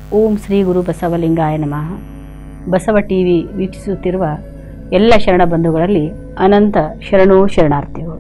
ಓಂ ಶ್ರೀ ಗುರು ಬಸವಲಿಂಗಾಯ ನಮಃ Basava T V ವೀಕ್ಷಿಸುತ್ತಿರುವ ಎಲ್ಲ ಶರಣ ಬಂಧುಗಳಲ್ಲಿ ಅನಂತ ಶರಣೋ ಶರಣಾರ್ಥಿಗಳು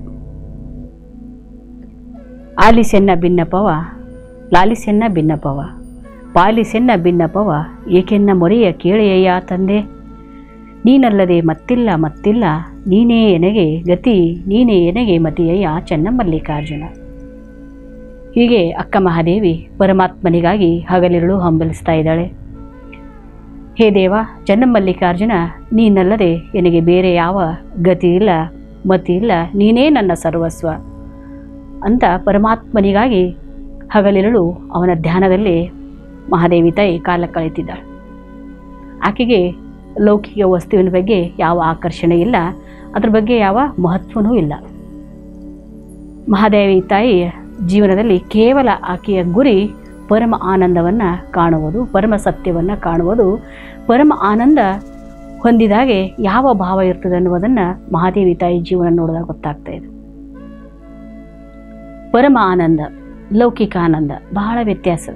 ಆಲಿಸೆನ್ನ ಭಿನ್ನಪವ ಲಾಲಿಸೆನ್ನ ಭಿನ್ನಪವ ಪಾಲಿಸೆನ್ನ ಭಿನ್ನಪವ ಏಕೆನ್ನ ಮೊರೆಯ ಕೇಳೆಯಯ್ಯ ತಂದೆ ನೀನಲ್ಲದೆ ಮತ್ತಿಲ್ಲ ಮತ್ತಿಲ್ಲ ನೀನೇ ಎನಗೆ ಗತಿ ನೀನೇ ಎನಗೆ ಮತಿಯಯ್ಯ ಚೆನ್ನ ಮಲ್ಲಿಕಾರ್ಜುನ ಹೀಗೆ ಅಕ್ಕ ಮಹಾದೇವಿ ಪರಮಾತ್ಮನಿಗಾಗಿ ಹಗಲಿರುಳು ಹಂಬಲಿಸ್ತಾ ಇದ್ದಾಳೆ ಹೇ ದೇವ ಚನ್ನಮಲ್ಲಿಕಾರ್ಜುನ ನೀನಲ್ಲದೆ ನನಗೆ ಬೇರೆ ಯಾವ ಗತಿ ಇಲ್ಲ ಮತಿ ಇಲ್ಲ ನೀನೇ ನನ್ನ ಸರ್ವಸ್ವ ಅಂತ ಪರಮಾತ್ಮನಿಗಾಗಿ ಹಗಲಿರುಳು ಅವನ ಧ್ಯಾನದಲ್ಲಿ ಮಹಾದೇವಿ ತಾಯಿ ಕಾಲ ಕಳೀತಿದ್ದಾಳೆ ಆಕೆಗೆ ಲೌಕಿಕ ವಸ್ತುವಿನ ಬಗ್ಗೆ ಯಾವ ಆಕರ್ಷಣೆ ಇಲ್ಲ ಅದ್ರ ಬಗ್ಗೆ ಯಾವ ಮಹತ್ವನೂ ಇಲ್ಲ ಮಹಾದೇವಿ ತಾಯಿ ಜೀವನದಲ್ಲಿ ಕೇವಲ ಆಕೆಯ ಗುರಿ ಪರಮ ಆನಂದವನ್ನು ಕಾಣುವುದು ಪರಮ ಸತ್ಯವನ್ನು ಕಾಣುವುದು ಪರಮ ಆನಂದ ಹೊಂದಿದಾಗೆ ಯಾವ ಭಾವ ಇರ್ತದೆ ಅನ್ನುವುದನ್ನು ಮಹಾದೇವಿ ತಾಯಿ ಜೀವನ ನೋಡಿದಾಗ ಗೊತ್ತಾಗ್ತಾ ಇದೆ ಪರಮ ಆನಂದ ಲೌಕಿಕ ಆನಂದ ಬಹಳ ವ್ಯತ್ಯಾಸದ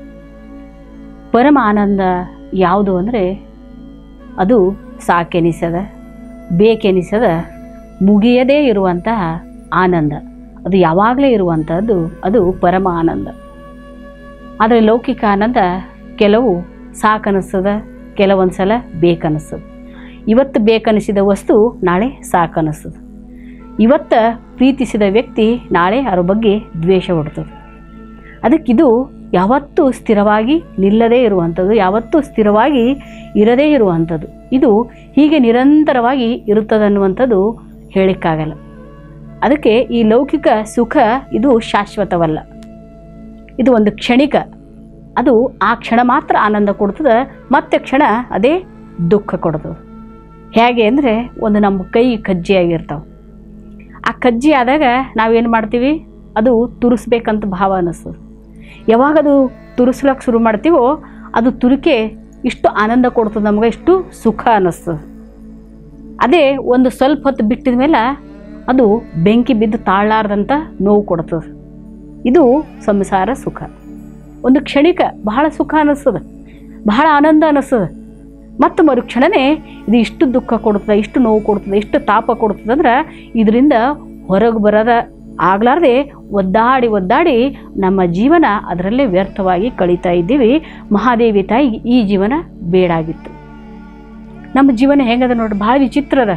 ಪರಮ ಆನಂದ ಯಾವುದು ಅಂದರೆ ಅದು ಸಾಕೆನಿಸದ ಬೇಕೆನಿಸದ ಮುಗಿಯದೇ ಇರುವಂತಹ ಆನಂದ ಅದು ಯಾವಾಗಲೇ ಇರುವಂಥದ್ದು ಅದು ಪರಮ ಆನಂದ ಆದರೆ ಲೌಕಿಕ ಆನಂದ ಕೆಲವು ಸಾಕನಿಸ್ತದ ಕೆಲವೊಂದು ಸಲ ಬೇಕನ್ನಿಸ್ತದೆ ಇವತ್ತು ಬೇಕನ್ನಿಸಿದ ವಸ್ತು ನಾಳೆ ಸಾಕನ್ನಿಸ್ತದೆ ಇವತ್ತು ಪ್ರೀತಿಸಿದ ವ್ಯಕ್ತಿ ನಾಳೆ ಅವ್ರ ಬಗ್ಗೆ ದ್ವೇಷ ಹುಡ್ತದೆ ಅದಕ್ಕಿದು ಯಾವತ್ತೂ ಸ್ಥಿರವಾಗಿ ನಿಲ್ಲದೇ ಇರುವಂಥದ್ದು ಯಾವತ್ತೂ ಸ್ಥಿರವಾಗಿ ಇರದೇ ಇರುವಂಥದ್ದು ಇದು ಹೀಗೆ ನಿರಂತರವಾಗಿ ಇರುತ್ತದನ್ನುವಂಥದ್ದು ಹೇಳಿಕ್ಕಾಗಲ್ಲ ಅದಕ್ಕೆ ಈ ಲೌಕಿಕ ಸುಖ ಇದು ಶಾಶ್ವತವಲ್ಲ ಇದು ಒಂದು ಕ್ಷಣಿಕ ಅದು ಆ ಕ್ಷಣ ಮಾತ್ರ ಆನಂದ ಕೊಡ್ತದೆ ಮತ್ತೆ ಕ್ಷಣ ಅದೇ ದುಃಖ ಕೊಡ್ತದೆ ಹೇಗೆ ಅಂದರೆ ಒಂದು ನಮ್ಮ ಕೈ ಕಜ್ಜಿಯಾಗಿರ್ತಾವೆ ಆ ಕಜ್ಜಿ ಆದಾಗ ನಾವೇನು ಮಾಡ್ತೀವಿ ಅದು ತುರಿಸ್ಬೇಕಂತ ಭಾವ ಅನ್ನಿಸ್ತದೆ ಯಾವಾಗ ಅದು ತುರಿಸ್ಲಕ್ಕೆ ಶುರು ಮಾಡ್ತೀವೋ ಅದು ತುರಿಕೆ ಇಷ್ಟು ಆನಂದ ಕೊಡ್ತದೆ ನಮಗೆ ಇಷ್ಟು ಸುಖ ಅನ್ನಿಸ್ತದೆ ಅದೇ ಒಂದು ಸ್ವಲ್ಪ ಹೊತ್ತು ಬಿಟ್ಟಿದ ಮೇಲೆ ಅದು ಬೆಂಕಿ ಬಿದ್ದು ತಾಳಾರ್ದಂಥ ನೋವು ಕೊಡ್ತದೆ ಇದು ಸಂಸಾರ ಸುಖ ಒಂದು ಕ್ಷಣಿಕ ಬಹಳ ಸುಖ ಅನ್ನಿಸ್ತದೆ ಬಹಳ ಆನಂದ ಅನ್ನಿಸ್ತದೆ ಮತ್ತು ಮರುಕ್ಷಣನೇ ಇದು ಇಷ್ಟು ದುಃಖ ಕೊಡ್ತದೆ ಇಷ್ಟು ನೋವು ಕೊಡ್ತದೆ ಇಷ್ಟು ತಾಪ ಕೊಡ್ತದೆ ಅಂದ್ರೆ ಇದರಿಂದ ಹೊರಗೆ ಬರದ ಆಗ್ಲಾರ್ದೆ ಒದ್ದಾಡಿ ಒದ್ದಾಡಿ ನಮ್ಮ ಜೀವನ ಅದರಲ್ಲೇ ವ್ಯರ್ಥವಾಗಿ ಕಳೀತಾ ಇದ್ದೀವಿ ಮಹಾದೇವಿ ತಾಯಿಗೆ ಈ ಜೀವನ ಬೇಡಾಗಿತ್ತು ನಮ್ಮ ಜೀವನ ಹೆಂಗದ ನೋಡ್ರಿ ಭಾಳ ವಿಚಿತ್ರದ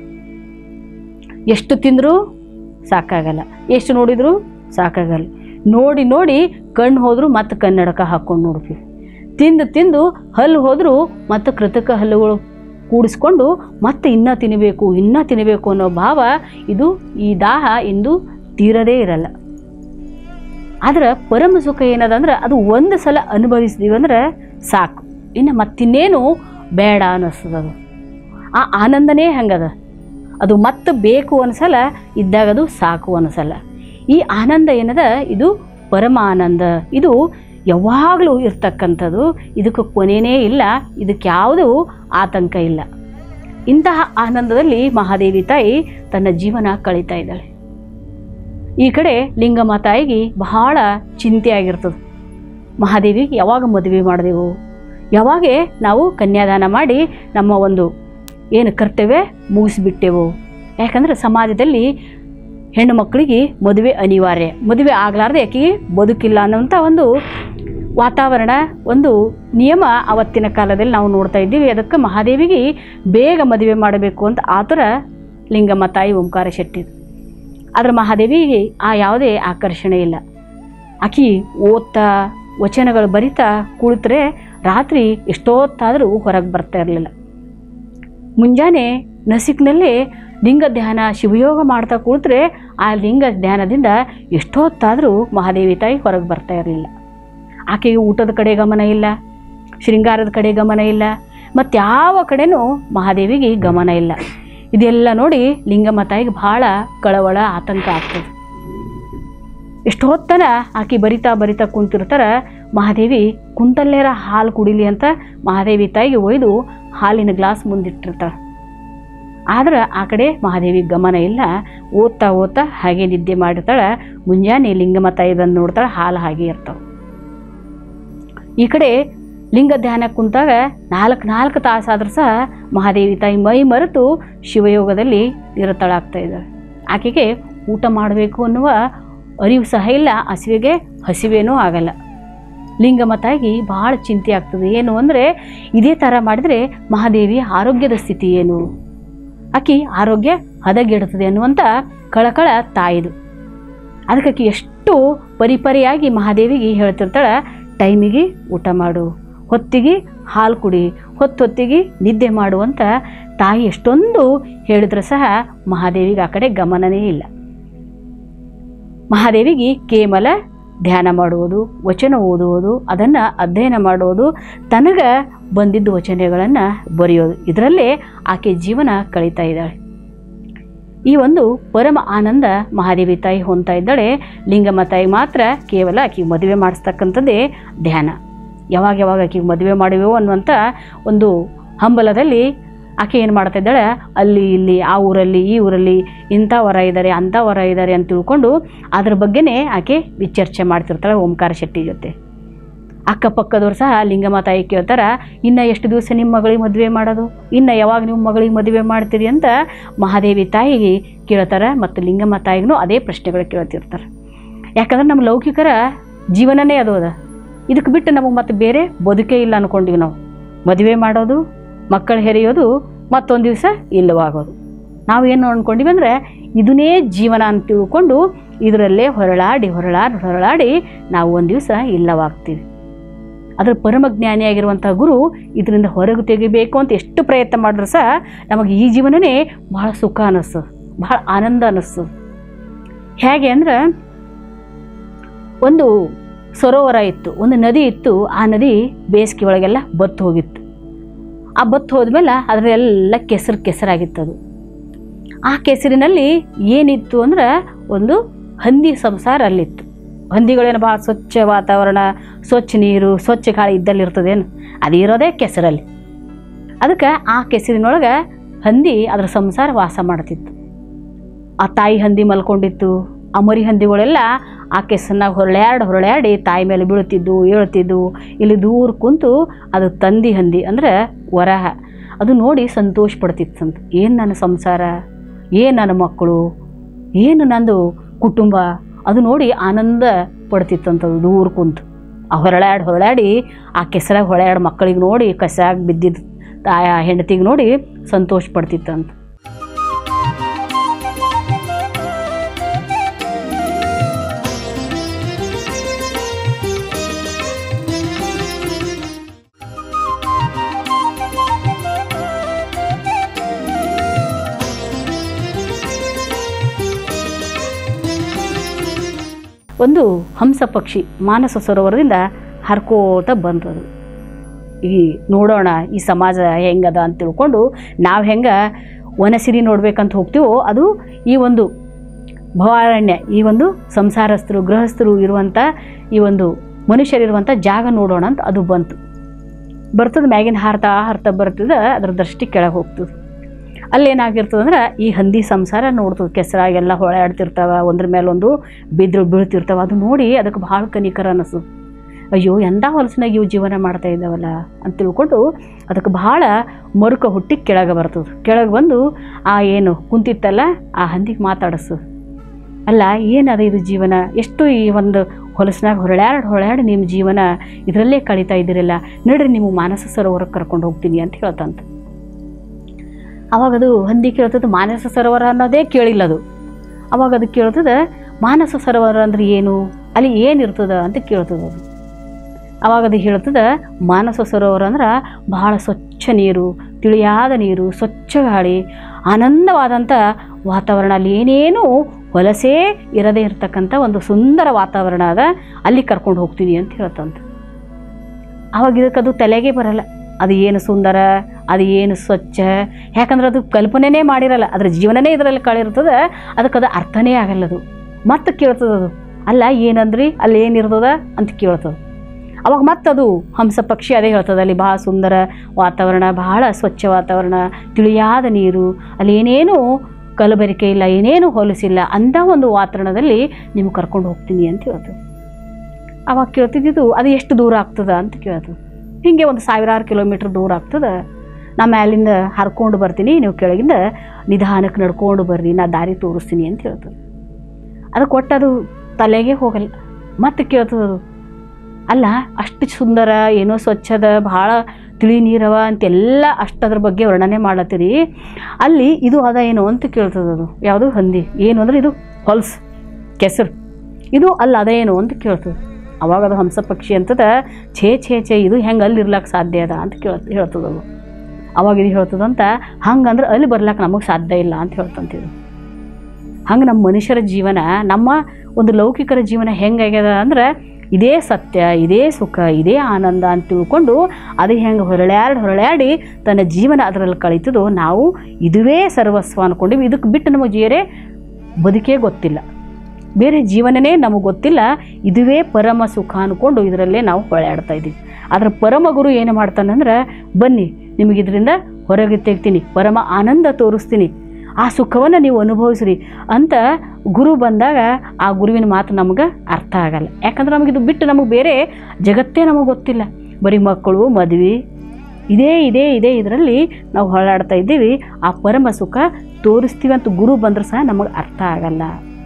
ಎಷ್ಟು ತಿಂದರೂ ಸಾಕಾಗಲ್ಲ ಎಷ್ಟು ನೋಡಿದರೂ ಸಾಕಾಗಲ್ಲ ನೋಡಿ ನೋಡಿ ಕಣ್ಣು ಹೋದರೂ ಮತ್ತೆ ಕನ್ನಡಕ ಹಾಕ್ಕೊಂಡು ನೋಡ್ತೀವಿ ತಿಂದು ತಿಂದು ಹಲ್ಲು ಹೋದರೂ ಮತ್ತೆ ಕೃತಕ ಹಲ್ಲುಗಳು ಕೂಡಿಸ್ಕೊಂಡು ಮತ್ತೆ ಇನ್ನೂ ತಿನ್ನಬೇಕು ಇನ್ನೂ ತಿನ್ನಬೇಕು ಅನ್ನೋ ಭಾವ ಇದು ಈ ದಾಹ ಇಂದು ತೀರದೇ ಇರಲ್ಲ ಆದ್ರೆ ಪರಮ ಸುಖ ಏನದಂದ್ರೆ ಅದು ಒಂದು ಸಲ ಅನುಭವಿಸಿದೀವಿ ಅಂದ್ರೆ ಸಾಕು ಇನ್ನು ಮತ್ತಿನ್ನೇನು ಬೇಡ ಅನ್ನಿಸ್ತದೆ ಅದು ಆ ಆನಂದನೇ ಹಂಗದ ಅದು ಮತ್ತೆ ಬೇಕು ಅನ್ಸಲ್ಲ ಇದ್ದಾಗ ಅದು ಸಾಕು ಅನ್ಸಲ್ಲ ಈ ಆನಂದ ಏನದ ಇದು ಪರಮ ಆನಂದ ಇದು ಯಾವಾಗಲೂ ಇರ್ತಕ್ಕಂಥದ್ದು ಇದಕ್ಕೆ ಕೊನೆಯೇ ಇಲ್ಲ ಇದಕ್ಕೆ ಯಾವುದೂ ಆತಂಕ ಇಲ್ಲ ಇಂತಹ ಆನಂದದಲ್ಲಿ ಮಹಾದೇವಿ ತಾಯಿ ತನ್ನ ಜೀವನ ಕಳೀತಾ ಇದ್ದಾಳೆ ಈ ಕಡೆ ಲಿಂಗಮ್ಮ ತಾಯಿಗೆ ಬಹಳ ಚಿಂತೆ ಆಗಿರ್ತದೆ ಮಹಾದೇವಿಗೆ ಯಾವಾಗ ಮದುವೆ ಮಾಡಿದೆವು ಯಾವಾಗ ನಾವು ಕನ್ಯಾದಾನ ಮಾಡಿ ನಮ್ಮ ಒಂದು ಏನು ಕರ್ತವ್ಯ ಮುಗಿಸ್ಬಿಟ್ಟೆವು ಯಾಕಂದರೆ ಸಮಾಜದಲ್ಲಿ ಹೆಣ್ಣು ಮಕ್ಕಳಿಗೆ ಮದುವೆ ಅನಿವಾರ್ಯ ಮದುವೆ ಆಗಲಾರ್ದೆ ಆಕೆಗೆ ಬದುಕಿಲ್ಲ ಅನ್ನೋಂಥ ಒಂದು ವಾತಾವರಣ ಒಂದು ನಿಯಮ ಅವತ್ತಿನ ಕಾಲದಲ್ಲಿ ನಾವು ನೋಡ್ತಾ ಇದ್ದೀವಿ ಅದಕ್ಕೆ ಮಹಾದೇವಿಗೆ ಬೇಗ ಮದುವೆ ಮಾಡಬೇಕು ಅಂತ ಆತುರ ಲಿಂಗಮ್ಮ ತಾಯಿ ಓಂಕಾರ ಶೆಟ್ಟಿದು ಆದರೆ ಮಹಾದೇವಿಗೆ ಆ ಯಾವುದೇ ಆಕರ್ಷಣೆ ಇಲ್ಲ ಆಕಿ ಓದ್ತಾ ವಚನಗಳು ಬರಿತಾ ಕುಳಿತರೆ ರಾತ್ರಿ ಎಷ್ಟೊತ್ತಾದರೂ ಹೊರಗೆ ಬರ್ತಾ ಇರಲಿಲ್ಲ ಮುಂಜಾನೆ ನಸಿಕ್ನಲ್ಲೇ ಲಿಂಗ ಧ್ಯಾನ ಶಿವಯೋಗ ಮಾಡ್ತಾ ಕುಳಿತರೆ ಆ ಲಿಂಗ ಧ್ಯಾನದಿಂದ ಎಷ್ಟೊತ್ತಾದರೂ ಮಹಾದೇವಿ ತಾಯಿ ಹೊರಗೆ ಬರ್ತಾ ಇರಲಿಲ್ಲ ಆಕೆಗೆ ಊಟದ ಕಡೆ ಗಮನ ಇಲ್ಲ ಶೃಂಗಾರದ ಕಡೆ ಗಮನ ಇಲ್ಲ ಮತ್ತು ಯಾವ ಕಡೆನೂ ಮಹಾದೇವಿಗೆ ಗಮನ ಇಲ್ಲ ಇದೆಲ್ಲ ನೋಡಿ ಲಿಂಗಮ್ಮ ತಾಯಿಗೆ ಭಾಳ ಕಳವಳ ಆತಂಕ ಆಗ್ತದೆ ಎಷ್ಟೊತ್ತನ ಆಕೆ ಬರಿತಾ ಬರಿತಾ ಕುಂತಿರ್ತಾರ ಮಹಾದೇವಿ ಕುಂತಲ್ಲೇರ ಹಾಲು ಕುಡಿಲಿ ಅಂತ ಮಹಾದೇವಿ ತಾಯಿಗೆ ಒಯ್ದು ಹಾಲಿನ ಗ್ಲಾಸ್ ಮುಂದಿಟ್ಟಿರ್ತಾಳೆ ಆದ್ರೆ ಆ ಕಡೆ ಮಹಾದೇವಿ ಗಮನ ಇಲ್ಲ ಓದ್ತಾ ಓದ್ತಾ ಹಾಗೆ ನಿದ್ದೆ ಮಾಡಿರ್ತಾಳೆ ಮುಂಜಾನೆ ಲಿಂಗಮ್ಮ ತಾಯಿ ಬಂದು ನೋಡ್ತಾಳೆ ಹಾಲು ಹಾಗೆ ಇರ್ತಾವೆ ಈ ಕಡೆ ಲಿಂಗ ಧ್ಯಾನ ಕುಂತಾಗ ನಾಲ್ಕು ನಾಲ್ಕು ತಾಸಾದ್ರೂ ಸಹ ಮಹಾದೇವಿ ತಾಯಿ ಮೈ ಮರೆತು ಶಿವಯೋಗದಲ್ಲಿ ನಿರತಳಾಗ್ತಾ ಇದ್ದಾಳೆ ಆಕೆಗೆ ಊಟ ಮಾಡಬೇಕು ಅನ್ನುವ ಅರಿವು ಸಹ ಇಲ್ಲ ಹಸಿವೆಗೆ ಹಸಿವೇನೂ ಆಗಲ್ಲ ಲಿಂಗಮತಾಗಿ ಭಾಳ ಚಿಂತೆ ಆಗ್ತದೆ ಏನು ಅಂದರೆ ಇದೇ ಥರ ಮಾಡಿದರೆ ಮಹಾದೇವಿ ಆರೋಗ್ಯದ ಸ್ಥಿತಿ ಏನು ಆಕಿ ಆರೋಗ್ಯ ಹದಗೆಡುತ್ತದೆ ಅನ್ನುವಂಥ ಕಳಕಳ ತಾಯಿದು ಅದಕ್ಕೆ ಆಕಿ ಎಷ್ಟು ಪರಿಪರಿಯಾಗಿ ಮಹಾದೇವಿಗೆ ಹೇಳ್ತಿರ್ತಾಳೆ ಟೈಮಿಗೆ ಊಟ ಮಾಡು ಹೊತ್ತಿಗೆ ಹಾಲು ಕುಡಿ ಹೊತ್ತೊತ್ತಿಗೆ ನಿದ್ದೆ ಮಾಡುವಂತ ತಾಯಿ ಎಷ್ಟೊಂದು ಹೇಳಿದ್ರೆ ಸಹ ಮಹಾದೇವಿಗೆ ಆ ಕಡೆ ಗಮನನೇ ಇಲ್ಲ ಮಹಾದೇವಿಗೆ ಕೇವಲ ಧ್ಯಾನ ಮಾಡುವುದು ವಚನ ಓದುವುದು ಅದನ್ನು ಅಧ್ಯಯನ ಮಾಡುವುದು ತನಗೆ ಬಂದಿದ್ದ ವಚನಗಳನ್ನು ಬರೆಯೋದು ಇದರಲ್ಲೇ ಆಕೆ ಜೀವನ ಕಳೀತಾ ಇದ್ದಾಳೆ ಈ ಒಂದು ಪರಮ ಆನಂದ ಮಹಾದೇವಿ ತಾಯಿ ಹೊಂದ್ತಾ ಇದ್ದಾಳೆ ಲಿಂಗಮ್ಮ ತಾಯಿ ಮಾತ್ರ ಕೇವಲ ಆಕೆಗೆ ಮದುವೆ ಮಾಡಿಸ್ತಕ್ಕಂಥದ್ದೇ ಧ್ಯಾನ ಯಾವಾಗ ಯಾವಾಗ ಆಕೆಗೆ ಮದುವೆ ಮಾಡುವೆವೋ ಅನ್ನುವಂಥ ಒಂದು ಹಂಬಲದಲ್ಲಿ ಆಕೆ ಏನು ಮಾಡ್ತಾ ಇದ್ದಾಳೆ ಅಲ್ಲಿ ಇಲ್ಲಿ ಆ ಊರಲ್ಲಿ ಈ ಊರಲ್ಲಿ ಇಂಥ ವರ ಇದ್ದಾರೆ ಅಂಥ ವರ ಇದ್ದಾರೆ ಅಂತ ತಿಳ್ಕೊಂಡು ಅದ್ರ ಬಗ್ಗೆನೇ ಆಕೆ ವಿಚರ್ಚೆ ಮಾಡ್ತಿರ್ತಾಳೆ ಓಂಕಾರ ಶೆಟ್ಟಿ ಜೊತೆ ಅಕ್ಕಪಕ್ಕದವ್ರು ಸಹ ಲಿಂಗಮ್ಮ ತಾಯಿ ಕೇಳ್ತಾರ ಇನ್ನು ಎಷ್ಟು ದಿವಸ ನಿಮ್ಮ ಮಗಳಿಗೆ ಮದುವೆ ಮಾಡೋದು ಇನ್ನು ಯಾವಾಗ ನೀವು ಮಗಳಿಗೆ ಮದುವೆ ಮಾಡ್ತೀರಿ ಅಂತ ಮಹಾದೇವಿ ತಾಯಿಗೆ ಕೇಳ್ತಾರೆ ಮತ್ತು ಲಿಂಗಮ್ಮ ತಾಯಿಗೂ ಅದೇ ಪ್ರಶ್ನೆಗಳು ಕೇಳ್ತಿರ್ತಾರೆ ಯಾಕಂದ್ರೆ ನಮ್ಮ ಲೌಕಿಕರ ಜೀವನನೇ ಅದು ಅದ ಇದಕ್ಕೆ ಬಿಟ್ಟು ನಮಗೆ ಮತ್ತೆ ಬೇರೆ ಬದುಕೇ ಇಲ್ಲ ಅಂದ್ಕೊಂಡಿವಿ ನಾವು ಮದುವೆ ಮಾಡೋದು ಮಕ್ಕಳು ಹೆರೆಯೋದು ಮತ್ತೊಂದು ದಿವಸ ಇಲ್ಲವಾಗೋದು ನಾವು ಏನು ಅಂದ್ಕೊಂಡಿವಿ ಅಂದರೆ ಇದನ್ನೇ ಜೀವನ ಅಂತ ತಿಳ್ಕೊಂಡು ಇದರಲ್ಲೇ ಹೊರಳಾಡಿ ಹೊರಳಾಡಿ ಹೊರಳಾಡಿ ನಾವು ಒಂದು ದಿವಸ ಇಲ್ಲವಾಗ್ತೀವಿ ಅದರ ಪರಮಜ್ಞಾನಿಯಾಗಿರುವಂಥ ಗುರು ಇದರಿಂದ ಹೊರಗೆ ತೆಗಿಬೇಕು ಅಂತ ಎಷ್ಟು ಪ್ರಯತ್ನ ಮಾಡಿದ್ರು ಸಹ ನಮಗೆ ಈ ಜೀವನನೇ ಬಹಳ ಸುಖ ಅನ್ನಿಸ್ತದೆ ಬಹಳ ಆನಂದ ಅನ್ನಿಸ್ತದೆ ಹೇಗೆ ಅಂದ್ರೆ ಒಂದು ಸರೋವರ ಇತ್ತು ಒಂದು ನದಿ ಇತ್ತು ಆ ನದಿ ಬೇಸಿಗೆ ಒಳಗೆಲ್ಲ ಬತ್ತು ಹೋಗಿತ್ತು ಆ ಬತ್ತು ಹೋದ್ಮೇಲೆ ಅದರೆಲ್ಲ ಕೆಸರು ಕೆಸರಾಗಿತ್ತು ಅದು ಆ ಕೆಸರಿನಲ್ಲಿ ಏನಿತ್ತು ಅಂದ್ರೆ ಒಂದು ಹಂದಿ ಸಂಸಾರ ಅಲ್ಲಿತ್ತು ಹಂದಿಗಳೇನು ಭಾಳ ಸ್ವಚ್ಛ ವಾತಾವರಣ ಸ್ವಚ್ಛ ನೀರು ಸ್ವಚ್ಛ ಗಾಳಿ ಇದ್ದಲ್ಲಿ ಇರ್ತದೇನು ಅದು ಇರೋದೇ ಕೆಸರಲ್ಲಿ ಅದಕ್ಕೆ ಆ ಕೆಸರಿನೊಳಗೆ ಹಂದಿ ಅದರ ಸಂಸಾರ ವಾಸ ಮಾಡ್ತಿತ್ತು ಆ ತಾಯಿ ಹಂದಿ ಮಲ್ಕೊಂಡಿತ್ತು ಆ ಮರಿ ಹಂದಿಗಳೆಲ್ಲ ಆ ಕೆಸರನ್ನಾಗ ಹೊರಳ್ಯಾಡಿ ಹೊರಳ್ಯಾಡಿ ತಾಯಿ ಮೇಲೆ ಬೀಳ್ತಿದ್ದು ಏಳ್ತಿದ್ದು ಇಲ್ಲಿ ದೂರ ಕುಂತು ಅದು ತಂದಿ ಹಂದಿ ಅಂದ್ರೆ ವರಹ ಅದು ನೋಡಿ ಸಂತೋಷ ಪಡ್ತಿತ್ತಂತ ಏನು ನನ್ನ ಸಂಸಾರ ಏನು ನನ್ನ ಮಕ್ಕಳು ಏನು ನಂದು ಕುಟುಂಬ ಅದು ನೋಡಿ ಆನಂದ ಪಡ್ತಿತ್ತಂತದು ದೂರ ಕುಂತು ಆ ಹೊರಳಾಡಿ ಹೊರಳಾಡಿ ಆ ಕೆಸರಾಗ ಹೊರಳಾಡಿ ಮಕ್ಕಳಿಗೆ ನೋಡಿ ಕಸಾಗ ಬಿದ್ದಿದ್ದು ತಾಯ ಹೆಂಡತಿಗೆ ನೋಡಿ ಸಂತೋಷ ಪಡ್ತಿತ್ತಂತ ಒಂದು ಹಂಸ ಪಕ್ಷಿ ಮಾನಸ ಸರೋವರದಿಂದ ಹರ್ಕೋತ ಬಂದದು ಈ ನೋಡೋಣ ಈ ಸಮಾಜ ಹೆಂಗದ ಅಂತ ತಿಳ್ಕೊಂಡು ನಾವು ಹೆಂಗೆ ವನಸಿರಿ ನೋಡ್ಬೇಕಂತ ಹೋಗ್ತೀವೋ ಅದು ಈ ಒಂದು ಭವಾರಣ್ಯ ಈ ಒಂದು ಸಂಸಾರಸ್ಥರು ಗೃಹಸ್ಥರು ಇರುವಂಥ ಈ ಒಂದು ಮನುಷ್ಯರಿರುವಂಥ ಜಾಗ ನೋಡೋಣ ಅಂತ ಅದು ಬಂತು ಬರ್ತದೆ ಮ್ಯಾಗಿನ ಹಾರ್ತಾ ಹಾರ್ತಾ ಬರ್ತದೆ ಅದ್ರ ದೃಷ್ಟಿ ಕೆಳಗೆ ಹೋಗ್ತದೆ ಅಲ್ಲೇನಾಗಿರ್ತದೆ ಅಂದ್ರೆ ಈ ಹಂದಿ ಸಂಸಾರ ನೋಡ್ತದೆ ಕೆಸರಾಗೆಲ್ಲ ಹೊಳೆಯಾಡ್ತಿರ್ತಾವ ಒಂದ್ರ ಮೇಲೆ ಒಂದು ಬಿದ್ರು ಬೀಳ್ತಿರ್ತಾವ ಅದು ನೋಡಿ ಅದಕ್ಕೆ ಭಾಳ ಕನಿಕರ ಅನ್ನಿಸ್ತದೆ ಅಯ್ಯೋ ಎಂಥ ಹೊಲಸಿನಾಗ ಇವು ಜೀವನ ಮಾಡ್ತಾ ಇದ್ದಾವಲ್ಲ ಅಂತ ತಿಳ್ಕೊಂಡು ಅದಕ್ಕೆ ಭಾಳ ಮರುಕ ಹುಟ್ಟಿ ಕೆಳಗೆ ಬರ್ತದೆ ಕೆಳಗೆ ಬಂದು ಆ ಏನು ಕುಂತಿತ್ತಲ್ಲ ಆ ಹಂದಿಗೆ ಮಾತಾಡಿಸ್ತದೆ ಅಲ್ಲ ಏನದ ಇದು ಜೀವನ ಎಷ್ಟು ಈ ಒಂದು ಹೊಲಸಿನಾಗ ಹೊರಳ್ಯಾಡಿ ಹೊರಳ್ಯಾಡಿ ನಿಮ್ಮ ಜೀವನ ಇದರಲ್ಲೇ ಕಳೀತಾ ಇದ್ದೀರಲ್ಲ ನಡ್ರಿ ನೀವು ಮಾನಸ ಸರೋವರಕ್ಕೆ ಕರ್ಕೊಂಡು ಹೋಗ್ತೀನಿ ಅಂತ ಹೇಳ್ತಂತ ಅವಾಗ ಅದು ಹಂದಿ ಕೇಳ್ತದೆ ಮಾನಸ ಸರೋವರ ಅನ್ನೋದೇ ಕೇಳಿಲ್ಲ ಅದು ಅವಾಗ ಅದು ಕೇಳ್ತದೆ ಮಾನಸ ಸರೋವರ ಅಂದ್ರೆ ಏನು ಅಲ್ಲಿ ಏನಿರ್ತದ ಅಂತ ಕೇಳ್ತದೆ ಅದು ಅವಾಗ ಅದು ಹೇಳ್ತದೆ ಮಾನಸ ಸರೋವರ ಅಂದ್ರೆ ಬಹಳ ಸ್ವಚ್ಛ ನೀರು ತಿಳಿಯಾದ ನೀರು ಸ್ವಚ್ಛ ಗಾಳಿ ಆನಂದವಾದಂಥ ವಾತಾವರಣ ಅಲ್ಲಿ ಏನೇನು ವಲಸೇ ಇರದೇ ಇರತಕ್ಕಂಥ ಒಂದು ಸುಂದರ ವಾತಾವರಣ ಅದ ಅಲ್ಲಿ ಕರ್ಕೊಂಡು ಹೋಗ್ತೀನಿ ಅಂತ ಹೇಳ್ತಂತ ಅವಾಗ ಇದಕ್ಕೆ ಅದು ತಲೆಗೆ ಬರಲ್ಲ ಅದು ಏನು ಸುಂದರ ಅದು ಏನು ಸ್ವಚ್ಛ ಯಾಕಂದ್ರೆ ಅದು ಕಲ್ಪನೆನೇ ಮಾಡಿರಲ್ಲ ಅದ್ರ ಜೀವನನೇ ಇದರಲ್ಲಿ ಕಳಿರ್ತದೆ ಅದಕ್ಕೆ ಅದು ಅರ್ಥನೇ ಆಗಲ್ಲ ಅದು ಮತ್ತೆ ಕೇಳ್ತದೆ ಅದು ಅಲ್ಲ ಏನಂದ್ರಿ ಅಲ್ಲಿ ಏನಿರ್ತದ ಅಂತ ಕೇಳ್ತದೆ ಅವಾಗ ಮತ್ತದು ಹಂಸ ಪಕ್ಷಿ ಅದೇ ಹೇಳ್ತದೆ ಅಲ್ಲಿ ಭಾಳ ಸುಂದರ ವಾತಾವರಣ ಬಹಳ ಸ್ವಚ್ಛ ವಾತಾವರಣ ತಿಳಿಯಾದ ನೀರು ಅಲ್ಲಿ ಏನೇನು ಕಲಬೆರಿಕೆ ಇಲ್ಲ ಏನೇನು ಹೊಲಸಿಲ್ಲ ಅಂಥ ಒಂದು ವಾತಾವರಣದಲ್ಲಿ ನಿಮ್ಗೆ ಕರ್ಕೊಂಡು ಹೋಗ್ತೀನಿ ಅಂತ ಹೇಳ್ತದೆ ಅವಾಗ ಕೇಳ್ತಿದ್ದು ಅದು ಎಷ್ಟು ದೂರ ಆಗ್ತದ ಅಂತ ಕೇಳ್ತದೆ ಹೀಗೆ ಒಂದು ಸಾವಿರಾರು ಕಿಲೋಮೀಟ್ರ್ ದೂರ ಆಗ್ತದೆ ನಾ ಮ್ಯಾಲಿಂದ ಹರ್ಕೊಂಡು ಬರ್ತೀನಿ ನೀವು ಕೆಳಗಿಂದ ನಿಧಾನಕ್ಕೆ ನಡ್ಕೊಂಡು ಬರ್ರಿ ನಾ ದಾರಿ ತೋರಿಸ್ತೀನಿ ಅಂತ ಹೇಳ್ತದೆ ಅದು ಕೊಟ್ಟದು ತಲೆಗೆ ಹೋಗಲ್ಲ ಮತ್ತೆ ಕೇಳ್ತದೆ ಅದು ಅಲ್ಲ ಅಷ್ಟು ಸುಂದರ ಏನೋ ಸ್ವಚ್ಛದ ಭಾಳ ತಿಳಿ ನೀರವ ಅಂತೆಲ್ಲ ಅಷ್ಟು ಅದ್ರ ಬಗ್ಗೆ ವರ್ಣನೆ ಮಾಡತ್ತೀರಿ ಅಲ್ಲಿ ಇದು ಅದ ಏನು ಅಂತ ಕೇಳ್ತದೆ ಅದು ಯಾವುದು ಹಂದಿ ಏನು ಅಂದ್ರೆ ಇದು ಹೊಲ್ಸ್ ಕೆಸರು ಇದು ಅಲ್ಲಿ ಅದ ಏನು ಅಂತ ಕೇಳ್ತದೆ ಅವಾಗ ಅದು ಹಂಸ ಪಕ್ಷಿ ಅಂತದ ಛೇ ಛೇ ಛೇ ಇದು ಹೆಂಗೆ ಅಲ್ಲಿ ಇರ್ಲಕ್ಕೆ ಸಾಧ್ಯ ಅದ ಅಂತ ಕೇಳ್ ಹೇಳ್ತದೆ ಅದು ಅವಾಗ ಇದು ಹೇಳ್ತದಂತ ಹಂಗಂದ್ರೆ ಅಲ್ಲಿ ಬರ್ಲಕ್ಕೆ ನಮಗೆ ಸಾಧ್ಯ ಇಲ್ಲ ಅಂತ ಹೇಳ್ತಂತಿದು ಹಂಗೆ ನಮ್ಮ ಮನುಷ್ಯರ ಜೀವನ ನಮ್ಮ ಒಂದು ಲೌಕಿಕರ ಜೀವನ ಹೆಂಗಾಗ್ಯದ ಅಂದ್ರೆ ಇದೇ ಸತ್ಯ ಇದೇ ಸುಖ ಇದೇ ಆನಂದ ಅಂತ ತಿಳ್ಕೊಂಡು ಅದು ಹೆಂಗೆ ಹೊರಳ್ಯಾಡಿ ಹೊರಳ್ಯಾಡಿ ತನ್ನ ಜೀವನ ಅದರಲ್ಲಿ ಕಳೀತದೋ ನಾವು ಇದುವೇ ಸರ್ವಸ್ವ ಅಂದ್ಕೊಂಡಿವಿ ಇದಕ್ಕೆ ಬಿಟ್ಟು ನಮಗೆ ಜೀವರೇ ಬದುಕೇ ಗೊತ್ತಿಲ್ಲ ಬೇರೆ ಜೀವನನೇ ನಮಗೆ ಗೊತ್ತಿಲ್ಲ ಇದುವೇ ಪರಮ ಸುಖ ಅಂದ್ಕೊಂಡು ಇದರಲ್ಲೇ ನಾವು ಹೊಳೆಯಾಡ್ತಾ ಇದ್ದೀವಿ ಆದರೆ ಪರಮ ಗುರು ಏನು ಮಾಡ್ತಾನಂದ್ರೆ ಬನ್ನಿ ನಿಮಗೆ ಇದರಿಂದ ಹೊರಗೆ ತೆಗ್ತೀನಿ ಪರಮ ಆನಂದ ತೋರಿಸ್ತೀನಿ ಆ ಸುಖವನ್ನು ನೀವು ಅನುಭವಿಸ್ರಿ ಅಂತ ಗುರು ಬಂದಾಗ ಆ ಗುರುವಿನ ಮಾತು ನಮ್ಗೆ ಅರ್ಥ ಆಗಲ್ಲ ಯಾಕಂದ್ರೆ ನಮಗೆ ಇದು ಬಿಟ್ಟು ನಮಗೆ ಬೇರೆ ಜಗತ್ತೇ ನಮಗೆ ಗೊತ್ತಿಲ್ಲ ಬರೀ ಮಕ್ಕಳು ಮದುವೆ ಇದೇ ಇದೇ ಇದೇ ಇದರಲ್ಲಿ ನಾವು ಹೊರಳಾಡ್ತಾ ಇದ್ದೀವಿ ಆ ಪರಮ ಸುಖ ತೋರಿಸ್ತೀವಿ ಅಂತ ಗುರು ಬಂದ್ರೆ ಸಹ ನಮಗೆ ಅರ್ಥ ಆಗಲ್ಲ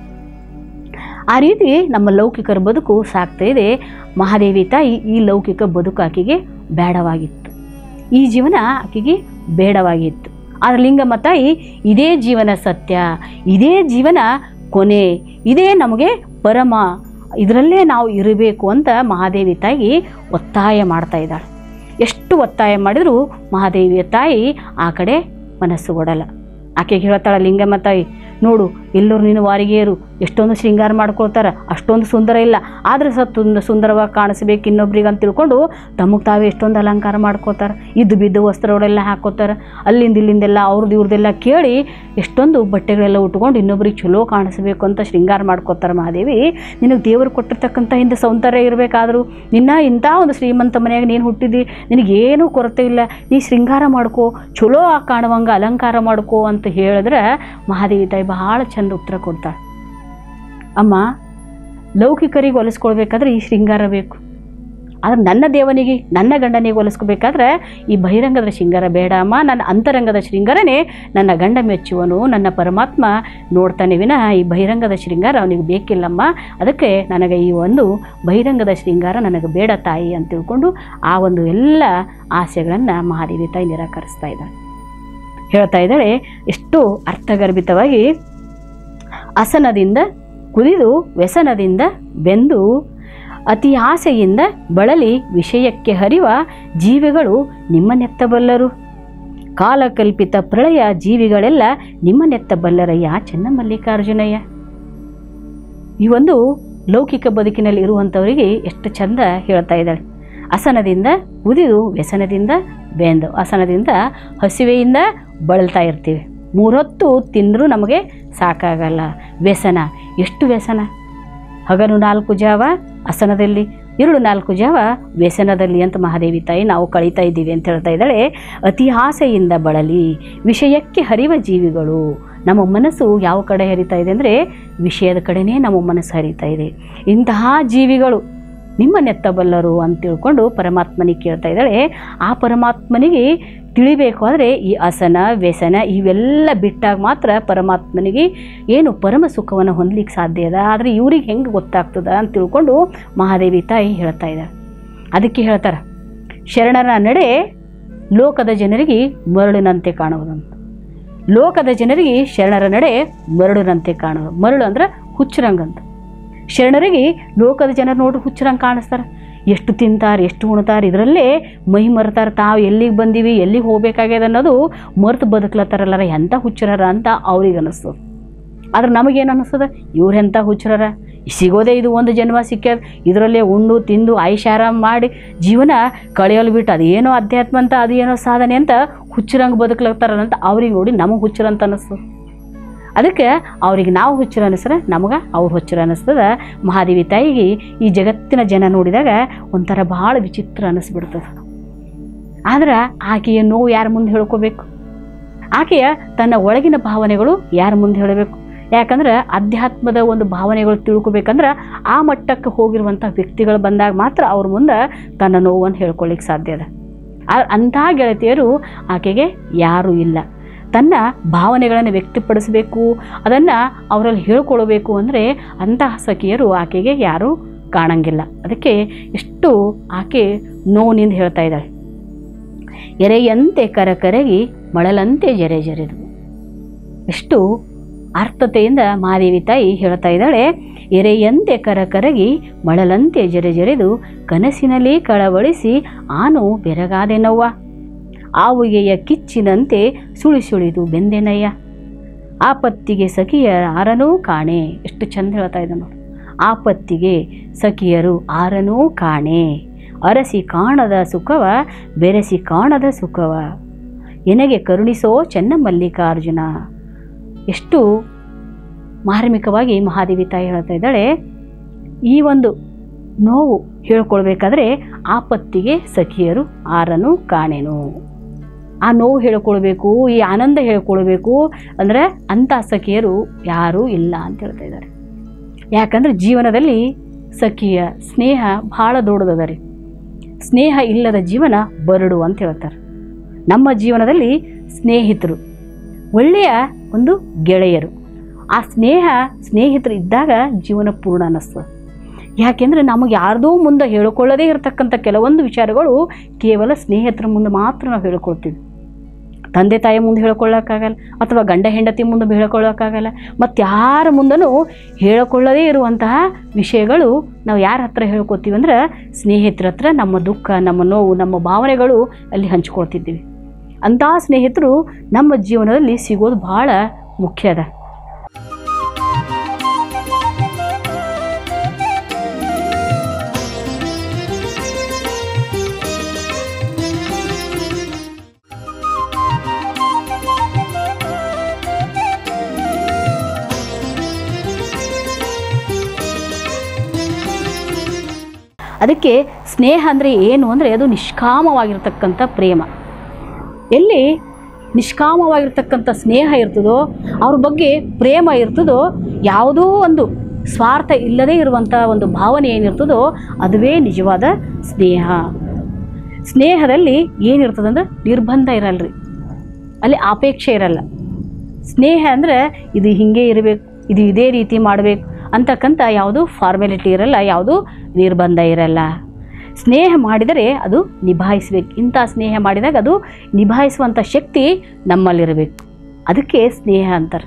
ಆ ರೀತಿ ನಮ್ಮ ಲೌಕಿಕರ ಬದುಕು ಸಾಗ್ತಾ ಇದೆ ಮಹಾದೇವಿ ತಾಯಿ ಈ ಲೌಕಿಕ ಬದುಕು ಆಕೆಗೆ ಬೇಡವಾಗಿತ್ತು ಈ ಜೀವನ ಆಕೆಗೆ ಬೇಡವಾಗಿತ್ತು ಆದರೆ ಲಿಂಗಮ್ಮ ತಾಯಿ ಇದೇ ಜೀವನ ಸತ್ಯ ಇದೇ ಜೀವನ ಕೊನೆ ಇದೇ ನಮಗೆ ಪರಮ ಇದರಲ್ಲೇ ನಾವು ಇರಬೇಕು ಅಂತ ಮಹಾದೇವಿ ತಾಯಿ ಒತ್ತಾಯ ಮಾಡ್ತಾ ಇದ್ದಾಳೆ ಎಷ್ಟು ಒತ್ತಾಯ ಮಾಡಿದರೂ ಮಹಾದೇವಿಯ ತಾಯಿ ಆ ಕಡೆ ಮನಸ್ಸು ಕೊಡಲ್ಲ ಆಕೆಗೆ ಹೇಳ್ತಾಳೆ ಲಿಂಗಮ್ಮ ತಾಯಿ ನೋಡು ಎಲ್ಲರೂ ನೀನು ವಾರಿಗೆಯರು ಎಷ್ಟೊಂದು ಶೃಂಗಾರ ಮಾಡ್ಕೊಳ್ತಾರೆ ಅಷ್ಟೊಂದು ಸುಂದರ ಇಲ್ಲ ಆದರೆ ಸತ್ತು ಸುಂದರವಾಗಿ ಕಾಣಿಸ್ಬೇಕು ಇನ್ನೊಬ್ರಿಗೆ ಅಂತ ತಿಳ್ಕೊಂಡು ತಮಗೆ ತಾವೇ ಎಷ್ಟೊಂದು ಅಲಂಕಾರ ಮಾಡ್ಕೋತಾರೆ ಇದ್ದು ಬಿದ್ದು ವಸ್ತ್ರಗಳೆಲ್ಲ ಹಾಕೋತಾರೆ ಅಲ್ಲಿಂದ ಇಲ್ಲಿಂದೆಲ್ಲ ಅವ್ರದ್ದು ಇವ್ರದ್ದೆಲ್ಲ ಕೇಳಿ ಎಷ್ಟೊಂದು ಬಟ್ಟೆಗಳೆಲ್ಲ ಉಟ್ಕೊಂಡು ಇನ್ನೊಬ್ರಿಗೆ ಚಲೋ ಕಾಣಿಸ್ಬೇಕು ಅಂತ ಶೃಂಗಾರ ಮಾಡ್ಕೋತಾರೆ ಮಹಾದೇವಿ ನಿನಗೆ ದೇವರು ಕೊಟ್ಟಿರ್ತಕ್ಕಂಥ ಹಿಂದೆ ಸೌಂದರ್ಯ ಇರಬೇಕಾದ್ರೂ ನಿನ್ನ ಇಂಥ ಒಂದು ಶ್ರೀಮಂತ ಮನೆಯಾಗ ನೀನು ಹುಟ್ಟಿದ್ದಿ ನಿನಗೇನೂ ಕೊರತೆ ಇಲ್ಲ ನೀ ಶೃಂಗಾರ ಮಾಡ್ಕೋ ಚಲೋ ಆಗಿ ಕಾಣುವಂಗೆ ಅಲಂಕಾರ ಮಾಡ್ಕೋ ಅಂತ ಹೇಳಿದ್ರೆ ಮಹಾದೇವಿ ತಾಯಿ ಬಹಳ ಚಂದ ಉತ್ತರ ಕೊಡ್ತಾಳೆ ಅಮ್ಮ ಲೌಕಿಕರಿಗೆ ಹೊಲಿಸ್ಕೊಳ್ಬೇಕಾದ್ರೆ ಈ ಶೃಂಗಾರ ಬೇಕು ಆದ್ರೆ ನನ್ನ ದೇವನಿಗೆ ನನ್ನ ಗಂಡನಿಗೆ ಹೊಲಿಸ್ಕೋಬೇಕಾದ್ರೆ ಈ ಬಹಿರಂಗದ ಶೃಂಗಾರ ಬೇಡ ಅಮ್ಮ ನನ್ನ ಅಂತರಂಗದ ಶೃಂಗಾರನೇ ನನ್ನ ಗಂಡ ಮೆಚ್ಚುವನು ನನ್ನ ಪರಮಾತ್ಮ ನೋಡ್ತಾನೆ ವಿನ ಈ ಬಹಿರಂಗದ ಶೃಂಗಾರ ಅವನಿಗೆ ಬೇಕಿಲ್ಲಮ್ಮ ಅದಕ್ಕೆ ನನಗೆ ಈ ಒಂದು ಬಹಿರಂಗದ ಶೃಂಗಾರ ನನಗೆ ಬೇಡ ತಾಯಿ ಅಂತ ತಿಳ್ಕೊಂಡು ಆ ಒಂದು ಎಲ್ಲ ಆಸೆಗಳನ್ನು ಮಹಾದೇವಿ ತಾಯಿ ನಿರಾಕರಿಸ್ತಾ ಇದ್ದಾಳೆ ಹೇಳ್ತಾ ಇದ್ದಾಳೆ ಎಷ್ಟು ಅರ್ಥಗರ್ಭಿತವಾಗಿ ಅಸನದಿಂದ ಕುದಿದು ವ್ಯಸನದಿಂದ ಬೆಂದು ಅತಿ ಆಸೆಯಿಂದ ಬಳಲಿ ವಿಷಯಕ್ಕೆ ಹರಿವ ಜೀವಿಗಳು ನಿಮ್ಮನ್ನೆತ್ತಬಲ್ಲರು ಕಾಲಕಲ್ಪಿತ ಪ್ರಳಯ ಜೀವಿಗಳೆಲ್ಲ ನಿಮ್ಮನ್ನೆತ್ತಬಲ್ಲರಯ್ಯ ಚೆನ್ನಮಲ್ಲಿಕಾರ್ಜುನಯ್ಯ ಈ ಒಂದು ಲೌಕಿಕ ಬದುಕಿನಲ್ಲಿ ಇರುವಂಥವರಿಗೆ ಎಷ್ಟು ಚಂದ ಹೇಳ್ತಾ ಇದ್ದಾಳೆ ಅಸನದಿಂದ ಕುದಿದು ವ್ಯಸನದಿಂದ ಬೆಂದು ಅಸನದಿಂದ ಹಸಿವೆಯಿಂದ ಬಳಲ್ತಾ ಇರ್ತೀವಿ ಮೂರೊತ್ತು ತಿಂದರೂ ನಮಗೆ ಸಾಕಾಗಲ್ಲ ವ್ಯಸನ ಎಷ್ಟು ವ್ಯಸನ ಹಗಲು ನಾಲ್ಕು ಜಾವ ಅಸನದಲ್ಲಿ ഇരുಳು ನಾಲ್ಕು ಜಾವ ವ್ಯಸನದಲ್ಲಿ ಅಂತ ಮಹಾದೇವಿ ತಾಯಿ ನಾವು ಕಳೀತಾ ಇದ್ದೀವಿ ಅಂತ ಹೇಳ್ತಾ ಇದ್ದಾಳೆ ಅತಿ ಆಸೆಯಿಂದ ಬಳಲಿ ವಿಷಯಕ್ಕೆ ಹರಿವ ಜೀವಿಗಳು ನಮ್ಮ ಮನಸ್ಸು ಯಾವ ಕಡೆ ಹರಿತಾ ಇದೆ ಅಂದರೆ ವಿಷಯದ ಕಡೆನೇ ನಮ್ಮ ಮನಸ್ಸು ಹರಿತಾ ಇದೆ ಇಂತಹ ಜೀವಿಗಳು ನಿಮ್ಮನ್ನೆತ್ತಬಲ್ಲರು ಅಂತ ತಿಳ್ಕೊಂಡು ಪರಮಾತ್ಮನಿಗೆ ಕೇಳ್ತಾ ಇದ್ದಾಳೆ ಆ ಪರಮಾತ್ಮನಿಗೆ ತಿಳಿಬೇಕು ಅಂದರೆ ಈ ಅಸನ ವ್ಯಸನ ಇವೆಲ್ಲ ಬಿಟ್ಟಾಗ ಮಾತ್ರ ಪರಮಾತ್ಮನಿಗೆ ಏನು ಪರಮ ಸುಖವನ್ನು ಹೊಂದಲಿಕ್ಕೆ ಸಾಧ್ಯ ಅದ ಆದರೆ ಇವ್ರಿಗೆ ಹೆಂಗೆ ಗೊತ್ತಾಗ್ತದ ಅಂತ ತಿಳ್ಕೊಂಡು ಮಹಾದೇವಿ ತಾಯಿ ಹೇಳ್ತಾ ಇದ್ದಾರೆ ಅದಕ್ಕೆ ಹೇಳ್ತಾರೆ ಶರಣರ ನಡೆ ಲೋಕದ ಜನರಿಗೆ ಮರಳಿನಂತೆ ಕಾಣುವುದಂತ ಲೋಕದ ಜನರಿಗೆ ಶರಣರ ನಡೆ ಮರಳಿನಂತೆ ಕಾಣುವುದು ಮರಳು ಅಂದ್ರೆ ಹುಚ್ಚರಂಗಂತ ಶರಣರಿಗೆ ಲೋಕದ ಜನರು ನೋಡಿ ಹುಚ್ಚರಂಗೆ ಕಾಣಿಸ್ತಾರೆ ಎಷ್ಟು ತಿಂತಾರೆ ಎಷ್ಟು ಉಣ್ತಾರೆ ಇದರಲ್ಲೇ ಮೈ ಮರ್ತಾರೆ ತಾವು ಎಲ್ಲಿಗೆ ಬಂದೀವಿ ಎಲ್ಲಿಗೆ ಹೋಗ್ಬೇಕಾಗ್ಯದ ಅನ್ನೋದು ಮರ್ತು ಬದುಕ್ಲತ್ತಾರಲ್ಲ ಎಂಥ ಹುಚ್ಚರರ ಅಂತ ಅವ್ರಿಗೆ ಅನ್ನಿಸ್ತದೆ ಆದ್ರೆ ನಮಗೇನು ಅನ್ನಿಸ್ತದೆ ಇವ್ರು ಎಂಥ ಹುಚ್ಚರರ ಸಿಗೋದೇ ಇದು ಒಂದು ಜನ್ಮ ಸಿಕ್ಕ್ಯದ ಇದರಲ್ಲೇ ಉಂಡು ತಿಂದು ಐಷಾರಾಮ್ ಮಾಡಿ ಜೀವನ ಕಳೆಯಲು ಬಿಟ್ಟು ಅದೇನೋ ಅಧ್ಯಾತ್ಮ ಅಂತ ಅದೇನೋ ಸಾಧನೆ ಅಂತ ಹುಚ್ಚರಂಗೆ ಬದುಕ್ಲತ್ತಾರಲ್ಲ ಅಂತ ಅವ್ರಿಗೆ ನೋಡಿ ನಮಗೆ ಹುಚ್ಚರಂತ ಅನ್ನಿಸ್ತದೆ ಅದಕ್ಕೆ ಅವ್ರಿಗೆ ನಾವು ಹುಚ್ಚರು ಅನ್ನಿಸ್ರೆ ನಮಗೆ ಅವ್ರು ಹುಚ್ಚರು ಅನ್ನಿಸ್ತದ ಮಹಾದೇವಿ ತಾಯಿಗೆ ಈ ಜಗತ್ತಿನ ಜನ ನೋಡಿದಾಗ ಒಂಥರ ಭಾಳ ವಿಚಿತ್ರ ಅನ್ನಿಸ್ಬಿಡ್ತದೆ ಆದ್ರೆ ಆಕೆಯ ನೋವು ಯಾರ ಮುಂದೆ ಹೇಳ್ಕೋಬೇಕು ಆಕೆಯ ತನ್ನ ಒಳಗಿನ ಭಾವನೆಗಳು ಯಾರ ಮುಂದೆ ಹೇಳಬೇಕು ಯಾಕಂದ್ರೆ ಅಧ್ಯಾತ್ಮದ ಒಂದು ಭಾವನೆಗಳು ತಿಳ್ಕೊಬೇಕಂದ್ರೆ ಆ ಮಟ್ಟಕ್ಕೆ ಹೋಗಿರುವಂಥ ವ್ಯಕ್ತಿಗಳು ಬಂದಾಗ ಮಾತ್ರ ಅವ್ರ ಮುಂದೆ ತನ್ನ ನೋವನ್ನು ಹೇಳ್ಕೊಳ್ಳಿಕ್ಕೆ ಸಾಧ್ಯ ಅದ ಆ- ಅಂಥ ಗೆಳತಿಯರು ಆಕೆಗೆ ಯಾರೂ ಇಲ್ಲ ತನ್ನ ಭಾವನೆಗಳನ್ನು ವ್ಯಕ್ತಪಡಿಸಬೇಕು ಅದನ್ನು ಅವರಲ್ಲಿ ಹೇಳ್ಕೊಳ್ಬೇಕು ಅಂದರೆ ಅಂತಹ ಸಖಿಯರು ಆಕೆಗೆ ಯಾರೂ ಕಾಣಂಗಿಲ್ಲ ಅದಕ್ಕೆ ಎಷ್ಟು ಆಕೆ ನೋವಿನಿಂದ ಹೇಳ್ತಾ ಇದ್ದಾಳೆ ಎರೆಯಂತೆ ಕರಕರಗಿ ಮಳಲಂತೆ ಜರೆ ಜರೆದು ಎಷ್ಟು ಅರ್ಥತೆಯಿಂದ ಮಹಾದೇವಿ ತಾಯಿ ಹೇಳ್ತಾ ಇದ್ದಾಳೆ ಎರೆಯಂತೆ ಕರಕರಗಿ ಮಳಲಂತೆ ಜರೆ ಜರೆದು ಕನಸಿನಲ್ಲಿ ಕಳವಳಿಸಿ ಆನು ಬೆರಗಾದೆನವ್ವ ಆವುಗೆಯ ಕಿಚ್ಚಿನಂತೆ ಸುಳಿ ಸುಳಿದು ಬೆಂದೆನಯ್ಯ ಆಪತ್ತಿಗೆ ಸಖಿಯ ಆರನೂ ಕಾಣೆ ಎಷ್ಟು ಚಂದ ಹೇಳ್ತಾ ಇದ್ದ ನೋಡಿ ಆಪತ್ತಿಗೆ ಸಖಿಯರು ಆರನೂ ಕಾಣೆ ಅರಸಿ ಕಾಣದ ಸುಖವ ಬೆರೆಸಿ ಕಾಣದ ಸುಖವ ಎನಗೆ ಕರುಣಿಸೋ ಚೆನ್ನ ಮಲ್ಲಿಕಾರ್ಜುನ ಎಷ್ಟು ಮಾರ್ಮಿಕವಾಗಿ ಮಹಾದೇವಿ ತಾಯಿ ಹೇಳ್ತಾ ಇದ್ದಾಳೆ ಈ ಒಂದು ನೋವು ಹೇಳ್ಕೊಳ್ಬೇಕಾದ್ರೆ ಆಪತ್ತಿಗೆ ಸಖಿಯರು ಆರನು ಕಾಣೆನು ಆ ನೋವು ಹೇಳ್ಕೊಳ್ಬೇಕು ಈ ಆನಂದ ಹೇಳ್ಕೊಳ್ಬೇಕು ಅಂದರೆ ಅಂಥ ಸಖಿಯರು ಯಾರೂ ಇಲ್ಲ ಅಂತ ಹೇಳ್ತಾ ಇದ್ದಾರೆ ಯಾಕಂದ್ರೆ ಜೀವನದಲ್ಲಿ ಸಖಿಯ ಸ್ನೇಹ ಭಾಳ ದೊಡ್ಡದದ ರೀ ಸ್ನೇಹ ಇಲ್ಲದ ಜೀವನ ಬರಡು ಅಂತ ಹೇಳ್ತಾರೆ ನಮ್ಮ ಜೀವನದಲ್ಲಿ ಸ್ನೇಹಿತರು ಒಳ್ಳೆಯ ಒಂದು ಗೆಳೆಯರು ಆ ಸ್ನೇಹ ಸ್ನೇಹಿತರು ಇದ್ದಾಗ ಜೀವನ ಪೂರ್ಣ ಅನ್ನಿಸ್ತದೆ ಯಾಕೆಂದರೆ ನಮಗೆ ಯಾರ್ದೋ ಮುಂದೆ ಹೇಳ್ಕೊಳ್ಳದೇ ಇರತಕ್ಕಂಥ ಕೆಲವೊಂದು ವಿಚಾರಗಳು ಕೇವಲ ಸ್ನೇಹಿತರ ಮುಂದೆ ಮಾತ್ರ ನಾವು ಹೇಳ್ಕೊಳ್ತೀವಿ ತಂದೆ ತಾಯಿ ಮುಂದೆ ಹೇಳ್ಕೊಳ್ಳೋಕ್ಕಾಗಲ್ಲ ಅಥವಾ ಗಂಡ ಹೆಂಡತಿ ಮುಂದೆ ಹೇಳ್ಕೊಳ್ಳೋಕ್ಕಾಗಲ್ಲ ಮತ್ತು ಯಾರ ಮುಂದನೂ ಹೇಳಿಕೊಳ್ಳದೇ ಇರುವಂತಹ ವಿಷಯಗಳು ನಾವು ಯಾರ ಹತ್ರ ಹೇಳ್ಕೊತೀವಿ ಅಂದ್ರೆ ಸ್ನೇಹಿತರ ಹತ್ರ ನಮ್ಮ ದುಃಖ ನಮ್ಮ ನೋವು ನಮ್ಮ ಭಾವನೆಗಳು ಅಲ್ಲಿ ಹಂಚ್ಕೊಳ್ತಿದ್ದೀವಿ ಅಂತಹ ಸ್ನೇಹಿತರು ನಮ್ಮ ಜೀವನದಲ್ಲಿ ಸಿಗೋದು ಭಾಳ ಮುಖ್ಯ ಅದ ಅದಕ್ಕೆ ಸ್ನೇಹ ಅಂದರೆ ಏನು ಅಂದರೆ ಅದು ನಿಷ್ಕಾಮವಾಗಿರ್ತಕ್ಕಂಥ ಪ್ರೇಮ ಎಲ್ಲಿ ನಿಷ್ಕಾಮವಾಗಿರ್ತಕ್ಕಂಥ ಸ್ನೇಹ ಇರ್ತದೋ ಅವ್ರ ಬಗ್ಗೆ ಪ್ರೇಮ ಇರ್ತದೋ ಯಾವುದೋ ಒಂದು ಸ್ವಾರ್ಥ ಇಲ್ಲದೇ ಇರುವಂಥ ಒಂದು ಭಾವನೆ ಏನಿರ್ತದೋ ಅದುವೇ ನಿಜವಾದ ಸ್ನೇಹ ಸ್ನೇಹದಲ್ಲಿ ಏನಿರ್ತದಂದ್ರೆ ನಿರ್ಬಂಧ ಇರಲ್ರಿ ಅಲ್ಲಿ ಅಪೇಕ್ಷೆ ಇರಲ್ಲ ಸ್ನೇಹ ಅಂದರೆ ಇದು ಹೀಗೆ ಇರಬೇಕು ಇದು ಇದೇ ರೀತಿ ಮಾಡಬೇಕು ಅಂತಕ್ಕಂಥ ಯಾವುದು ಫಾರ್ಮ್ಯಾಲಿಟಿ ಇರಲ್ಲ ಯಾವುದು ನಿರ್ಬಂಧ ಇರಲ್ಲ ಸ್ನೇಹ ಮಾಡಿದರೆ ಅದು ನಿಭಾಯಿಸಬೇಕು ಇಂಥ ಸ್ನೇಹ ಮಾಡಿದಾಗ ಅದು ನಿಭಾಯಿಸುವಂಥ ಶಕ್ತಿ ನಮ್ಮಲ್ಲಿರಬೇಕು ಅದಕ್ಕೆ ಸ್ನೇಹ ಅಂತಾರೆ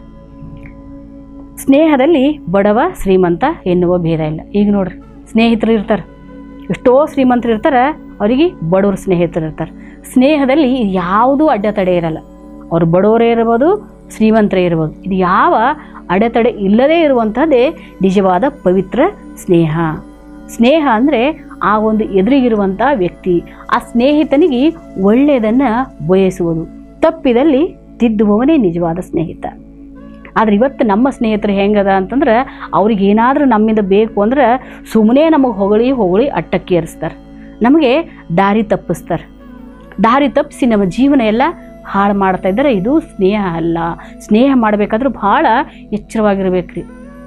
ಸ್ನೇಹದಲ್ಲಿ ಬಡವ ಶ್ರೀಮಂತ ಎನ್ನುವ ಭೇದ ಇಲ್ಲ ಈಗ ನೋಡ್ರಿ ಸ್ನೇಹಿತರು ಇರ್ತಾರೆ ಎಷ್ಟೋ ಶ್ರೀಮಂತರು ಇರ್ತಾರೆ ಅವರಿಗೆ ಬಡವರು ಸ್ನೇಹಿತರು ಇರ್ತಾರೆ ಸ್ನೇಹದಲ್ಲಿ ಯಾವುದೂ ಅಡ್ಡತಡೆ ಇರಲ್ಲ ಅವ್ರು ಬಡವರೇ ಇರ್ಬೋದು ಶ್ರೀಮಂತರೇ ಇರ್ಬೋದು ಇದು ಯಾವ ಅಡೆತಡೆ ಇಲ್ಲದೇ ಇರುವಂಥದ್ದೇ ನಿಜವಾದ ಪವಿತ್ರ ಸ್ನೇಹ ಸ್ನೇಹ ಅಂದರೆ ಆ ಒಂದು ಎದುರಿಗಿರುವಂಥ ವ್ಯಕ್ತಿ ಆ ಸ್ನೇಹಿತನಿಗೆ ಒಳ್ಳೆಯದನ್ನು ಬಯಸುವುದು ತಪ್ಪಿದಲ್ಲಿ ತಿದ್ದುವವನೇ ನಿಜವಾದ ಸ್ನೇಹಿತ ಆದರೆ ಇವತ್ತು ನಮ್ಮ ಸ್ನೇಹಿತರು ಹೆಂಗದ ಅಂತಂದ್ರೆ ಅವ್ರಿಗೆ ಏನಾದರೂ ನಮ್ಮಿಂದ ಬೇಕು ಅಂದ್ರೆ ಸುಮ್ಮನೆ ನಮಗೆ ಹೊಗಳಿ ಹೊಗಳಿ ಅಟ್ಟಕ್ಕೇರಿಸ್ತಾರೆ ನಮಗೆ ದಾರಿ ತಪ್ಪಿಸ್ತಾರೆ ದಾರಿ ತಪ್ಪಿಸಿ ನಮ್ಮ ಜೀವನ ಎಲ್ಲ ಹಾಳು ಮಾಡ್ತಾ ಇದ್ದಾರೆ ಇದು ಸ್ನೇಹ ಅಲ್ಲ ಸ್ನೇಹ ಮಾಡಬೇಕಾದ್ರೂ ಭಾಳ ಎಚ್ಚರವಾಗಿರ್ಬೇಕ್ರಿ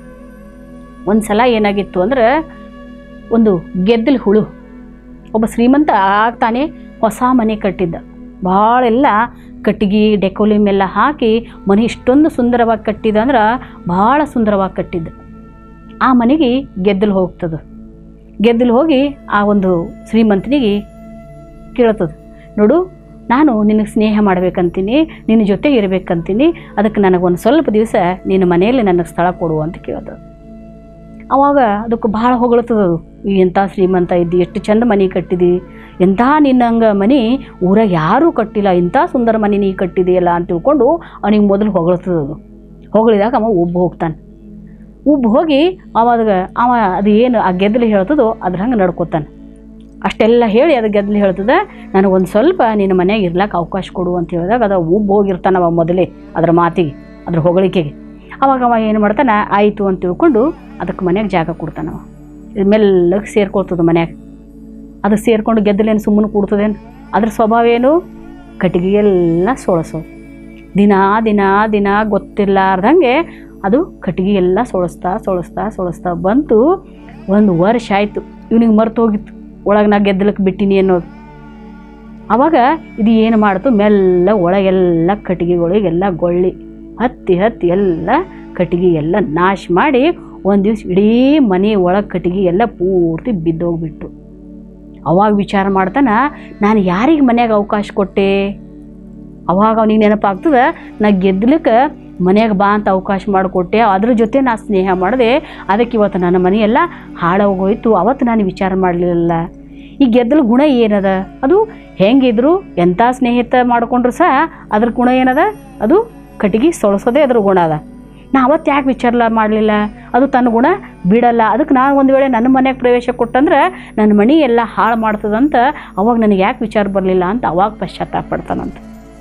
ಒಂದು ಸಲ ಏನಾಗಿತ್ತು ಅಂದ್ರೆ ಒಂದು ಗೆದ್ದಲು ಹುಳು ಒಬ್ಬ ಶ್ರೀಮಂತ ಆಗ್ತಾನೆ ಹೊಸ ಮನೆ ಕಟ್ಟಿದ್ದ ಭಾಳೆಲ್ಲ ಕಟ್ಟಿಗೆ ಡೆಕೋಲಿಮ್ ಎಲ್ಲ ಹಾಕಿ ಮನೆ ಇಷ್ಟೊಂದು ಸುಂದರವಾಗಿ ಕಟ್ಟಿದ ಅಂದ್ರೆ ಭಾಳ ಸುಂದರವಾಗಿ ಕಟ್ಟಿದ್ದ ಆ ಮನೆಗೆ ಗೆದ್ದಲು ಹೋಗ್ತದೆ ಗೆದ್ದಲು ಹೋಗಿ ಆ ಒಂದು ಶ್ರೀಮಂತನಿಗೆ ಕೇಳ್ತದೆ ನೋಡು ನಾನು ನಿನಗೆ ಸ್ನೇಹ ಮಾಡ್ಬೇಕಂತೀನಿ ನಿನ್ನ ಜೊತೆ ಇರಬೇಕಂತೀನಿ ಅದಕ್ಕೆ ನನಗೊಂದು ಸ್ವಲ್ಪ ದಿವಸ ನಿನ್ನ ಮನೆಯಲ್ಲಿ ನನಗೆ ಸ್ಥಳ ಕೊಡು ಅಂತ ಕೇಳ್ತದೆ ಅವಾಗ ಅದಕ್ಕೆ ಭಾಳ ಹೊಗಳ್ತದೆ ಅದು ಈ ಎಂಥ ಶ್ರೀಮಂತ ಇದ್ದಿ ಎಷ್ಟು ಚಂದ ಮನೆ ಕಟ್ಟಿದಿ ಎಂಥ ನಿನ್ನಂಗೆ ಮನೆ ಊರಾಗ ಯಾರೂ ಕಟ್ಟಿಲ್ಲ ಇಂಥ ಸುಂದರ ಮನೆ ನೀ ಕಟ್ಟಿದೆಯಲ್ಲ ಅಂತ ತಿಳ್ಕೊಂಡು ಅವನಿಗೆ ಮೊದಲು ಹೊಗಳ್ತದೆ ಅದು ಹೊಗಳಿದಾಗ ಅವ ಉಬ್ಬು ಹೋಗ್ತಾನೆ ಉಬ್ಬು ಹೋಗಿ ಅವಾಗ ಅವ ಅದು ಏನು ಆ ಗೆದ್ದಲು ಹೇಳ್ತದೋ ಅದ್ರ ಹಂಗೆ ನಡ್ಕೋತಾನೆ ಅಷ್ಟೆಲ್ಲ ಹೇಳಿ ಅದು ಗೆದ್ದಲು ಹೇಳ್ತದೆ ನನಗೊಂದು ಸ್ವಲ್ಪ ನಿನ್ನ ಮನೆಯಾಗ ಇರ್ಲಕ್ಕೆ ಅವಕಾಶ ಕೊಡು ಅಂತ ಹೇಳಿದಾಗ ಅದು ಉಬ್ಬು ಹೋಗಿರ್ತಾನೆ ಅವ ಮೊದಲೇ ಅದ್ರ ಮಾತಿಗೆ ಅದ್ರ ಹೊಗಳಿಕೆಗೆ ಅವಾಗ ಅವ ಏನು ಮಾಡ್ತಾನೆ ಆಯಿತು ಅಂತ ತಿಳ್ಕೊಂಡು ಅದಕ್ಕೆ ಮನ್ಯಾಗ ಜಾಗ ಕೊಡ್ತಾನವ ಇದು ಮೆಲ್ಲಗೆ ಸೇರ್ಕೊಳ್ತದೆ ಮನ್ಯಾಗ ಅದು ಸೇರ್ಕೊಂಡು ಗೆದ್ದಲೇನು ಸುಮ್ಮನೆ ಕೂಡ್ತದೇನು ಅದ್ರ ಸ್ವಭಾವ ಏನು ಕಟ್ಟಿಗೆ ಎಲ್ಲ ಸೋಳಸೋದು ದಿನ ದಿನ ದಿನ ಗೊತ್ತಿಲ್ಲಾರ್ದಂಗೆ ಅದು ಕಟ್ಟಿಗೆ ಎಲ್ಲ ಸೊಳಸ್ತಾ ಸೊಳಸ್ತಾ ಸೊಳಸ್ತಾ ಬಂತು ಒಂದು ವರ್ಷ ಆಯಿತು ಇವನಿಗೆ ಮರ್ತು ಹೋಗಿತ್ತು ಒಳಗೆ ನಾ ಗೆದ್ದಲಕ್ಕೆ ಬಿಟ್ಟಿನಿ ಅನ್ನೋದು ಅವಾಗ ಇದು ಏನು ಮಾಡ್ತು ಮೆಲ್ಲ ಒಳಗೆಲ್ಲ ಕಟ್ಟಿಗೆಗಳಿಗೆಲ್ಲ ಗೊಳ್ಳಿ ಹತ್ತಿ ಹತ್ತಿ ಎಲ್ಲ ಕಟ್ಟಿಗೆ ಎಲ್ಲ ನಾಶ ಮಾಡಿ ಒಂದು ದಿವ್ಸ ಇಡೀ ಮನೆ ಒಳಗೆ ಕಟ್ಟಿಗೆ ಎಲ್ಲ ಪೂರ್ತಿ ಬಿದ್ದೋಗ್ಬಿಟ್ಟು ಅವಾಗ ವಿಚಾರ ಮಾಡ್ತಾನ ನಾನು ಯಾರಿಗೆ ಮನ್ಯಾಗ ಅವಕಾಶ ಕೊಟ್ಟೆ ಅವಾಗ ಅವನಿಗೆ ನೆನಪಾಗ್ತದೆ ನಾ ಗೆದ್ದಲಿಕ್ಕೆ ಮನೆಯಾಗ ಬಾ ಅಂತ ಅವಕಾಶ ಮಾಡಿಕೊಟ್ಟೆ ಅದ್ರ ಜೊತೆ ನಾ ಸ್ನೇಹ ಮಾಡಿದೆ ಅದಕ್ಕೆ ಇವತ್ತು ನನ್ನ ಮನೆಯೆಲ್ಲ ಹಾಳಾಗೋಯ್ತು ಅವತ್ತು ನಾನು ವಿಚಾರ ಮಾಡಲಿಲ್ಲ ಈ ಗೆದ್ದಲ ಗುಣ ಏನದ ಅದು ಹೆಂಗಿದ್ರು ಎಂಥ ಸ್ನೇಹಿತ ಮಾಡಿಕೊಂಡ್ರು ಸಹ ಅದ್ರ ಗುಣ ಏನದ ಅದು ಕಟ್ಟಿಗೆ ಸೊಳಸೋದೇ ಅದ್ರ ಗುಣ ಅದ ನಾ ಅವತ್ತು ಯಾಕೆ ವಿಚಾರ ಮಾಡಲಿಲ್ಲ ಅದು ತನ್ನ ಗುಣ ಬಿಡಲ್ಲ ಅದಕ್ಕೆ ನಾನು ಒಂದು ವೇಳೆ ನನ್ನ ಮನೆಗೆ ಪ್ರವೇಶ ಕೊಟ್ಟಂದ್ರೆ ನನ್ನ ಮನೆ ಎಲ್ಲ ಹಾಳು ಮಾಡ್ತದಂತ ಅವಾಗ ನನಗೆ ಯಾಕೆ ವಿಚಾರ ಬರಲಿಲ್ಲ ಅಂತ ಅವಾಗ ಪಶ್ಚಾತ್ತಾಪ ಪಡ್ತಾನಂತ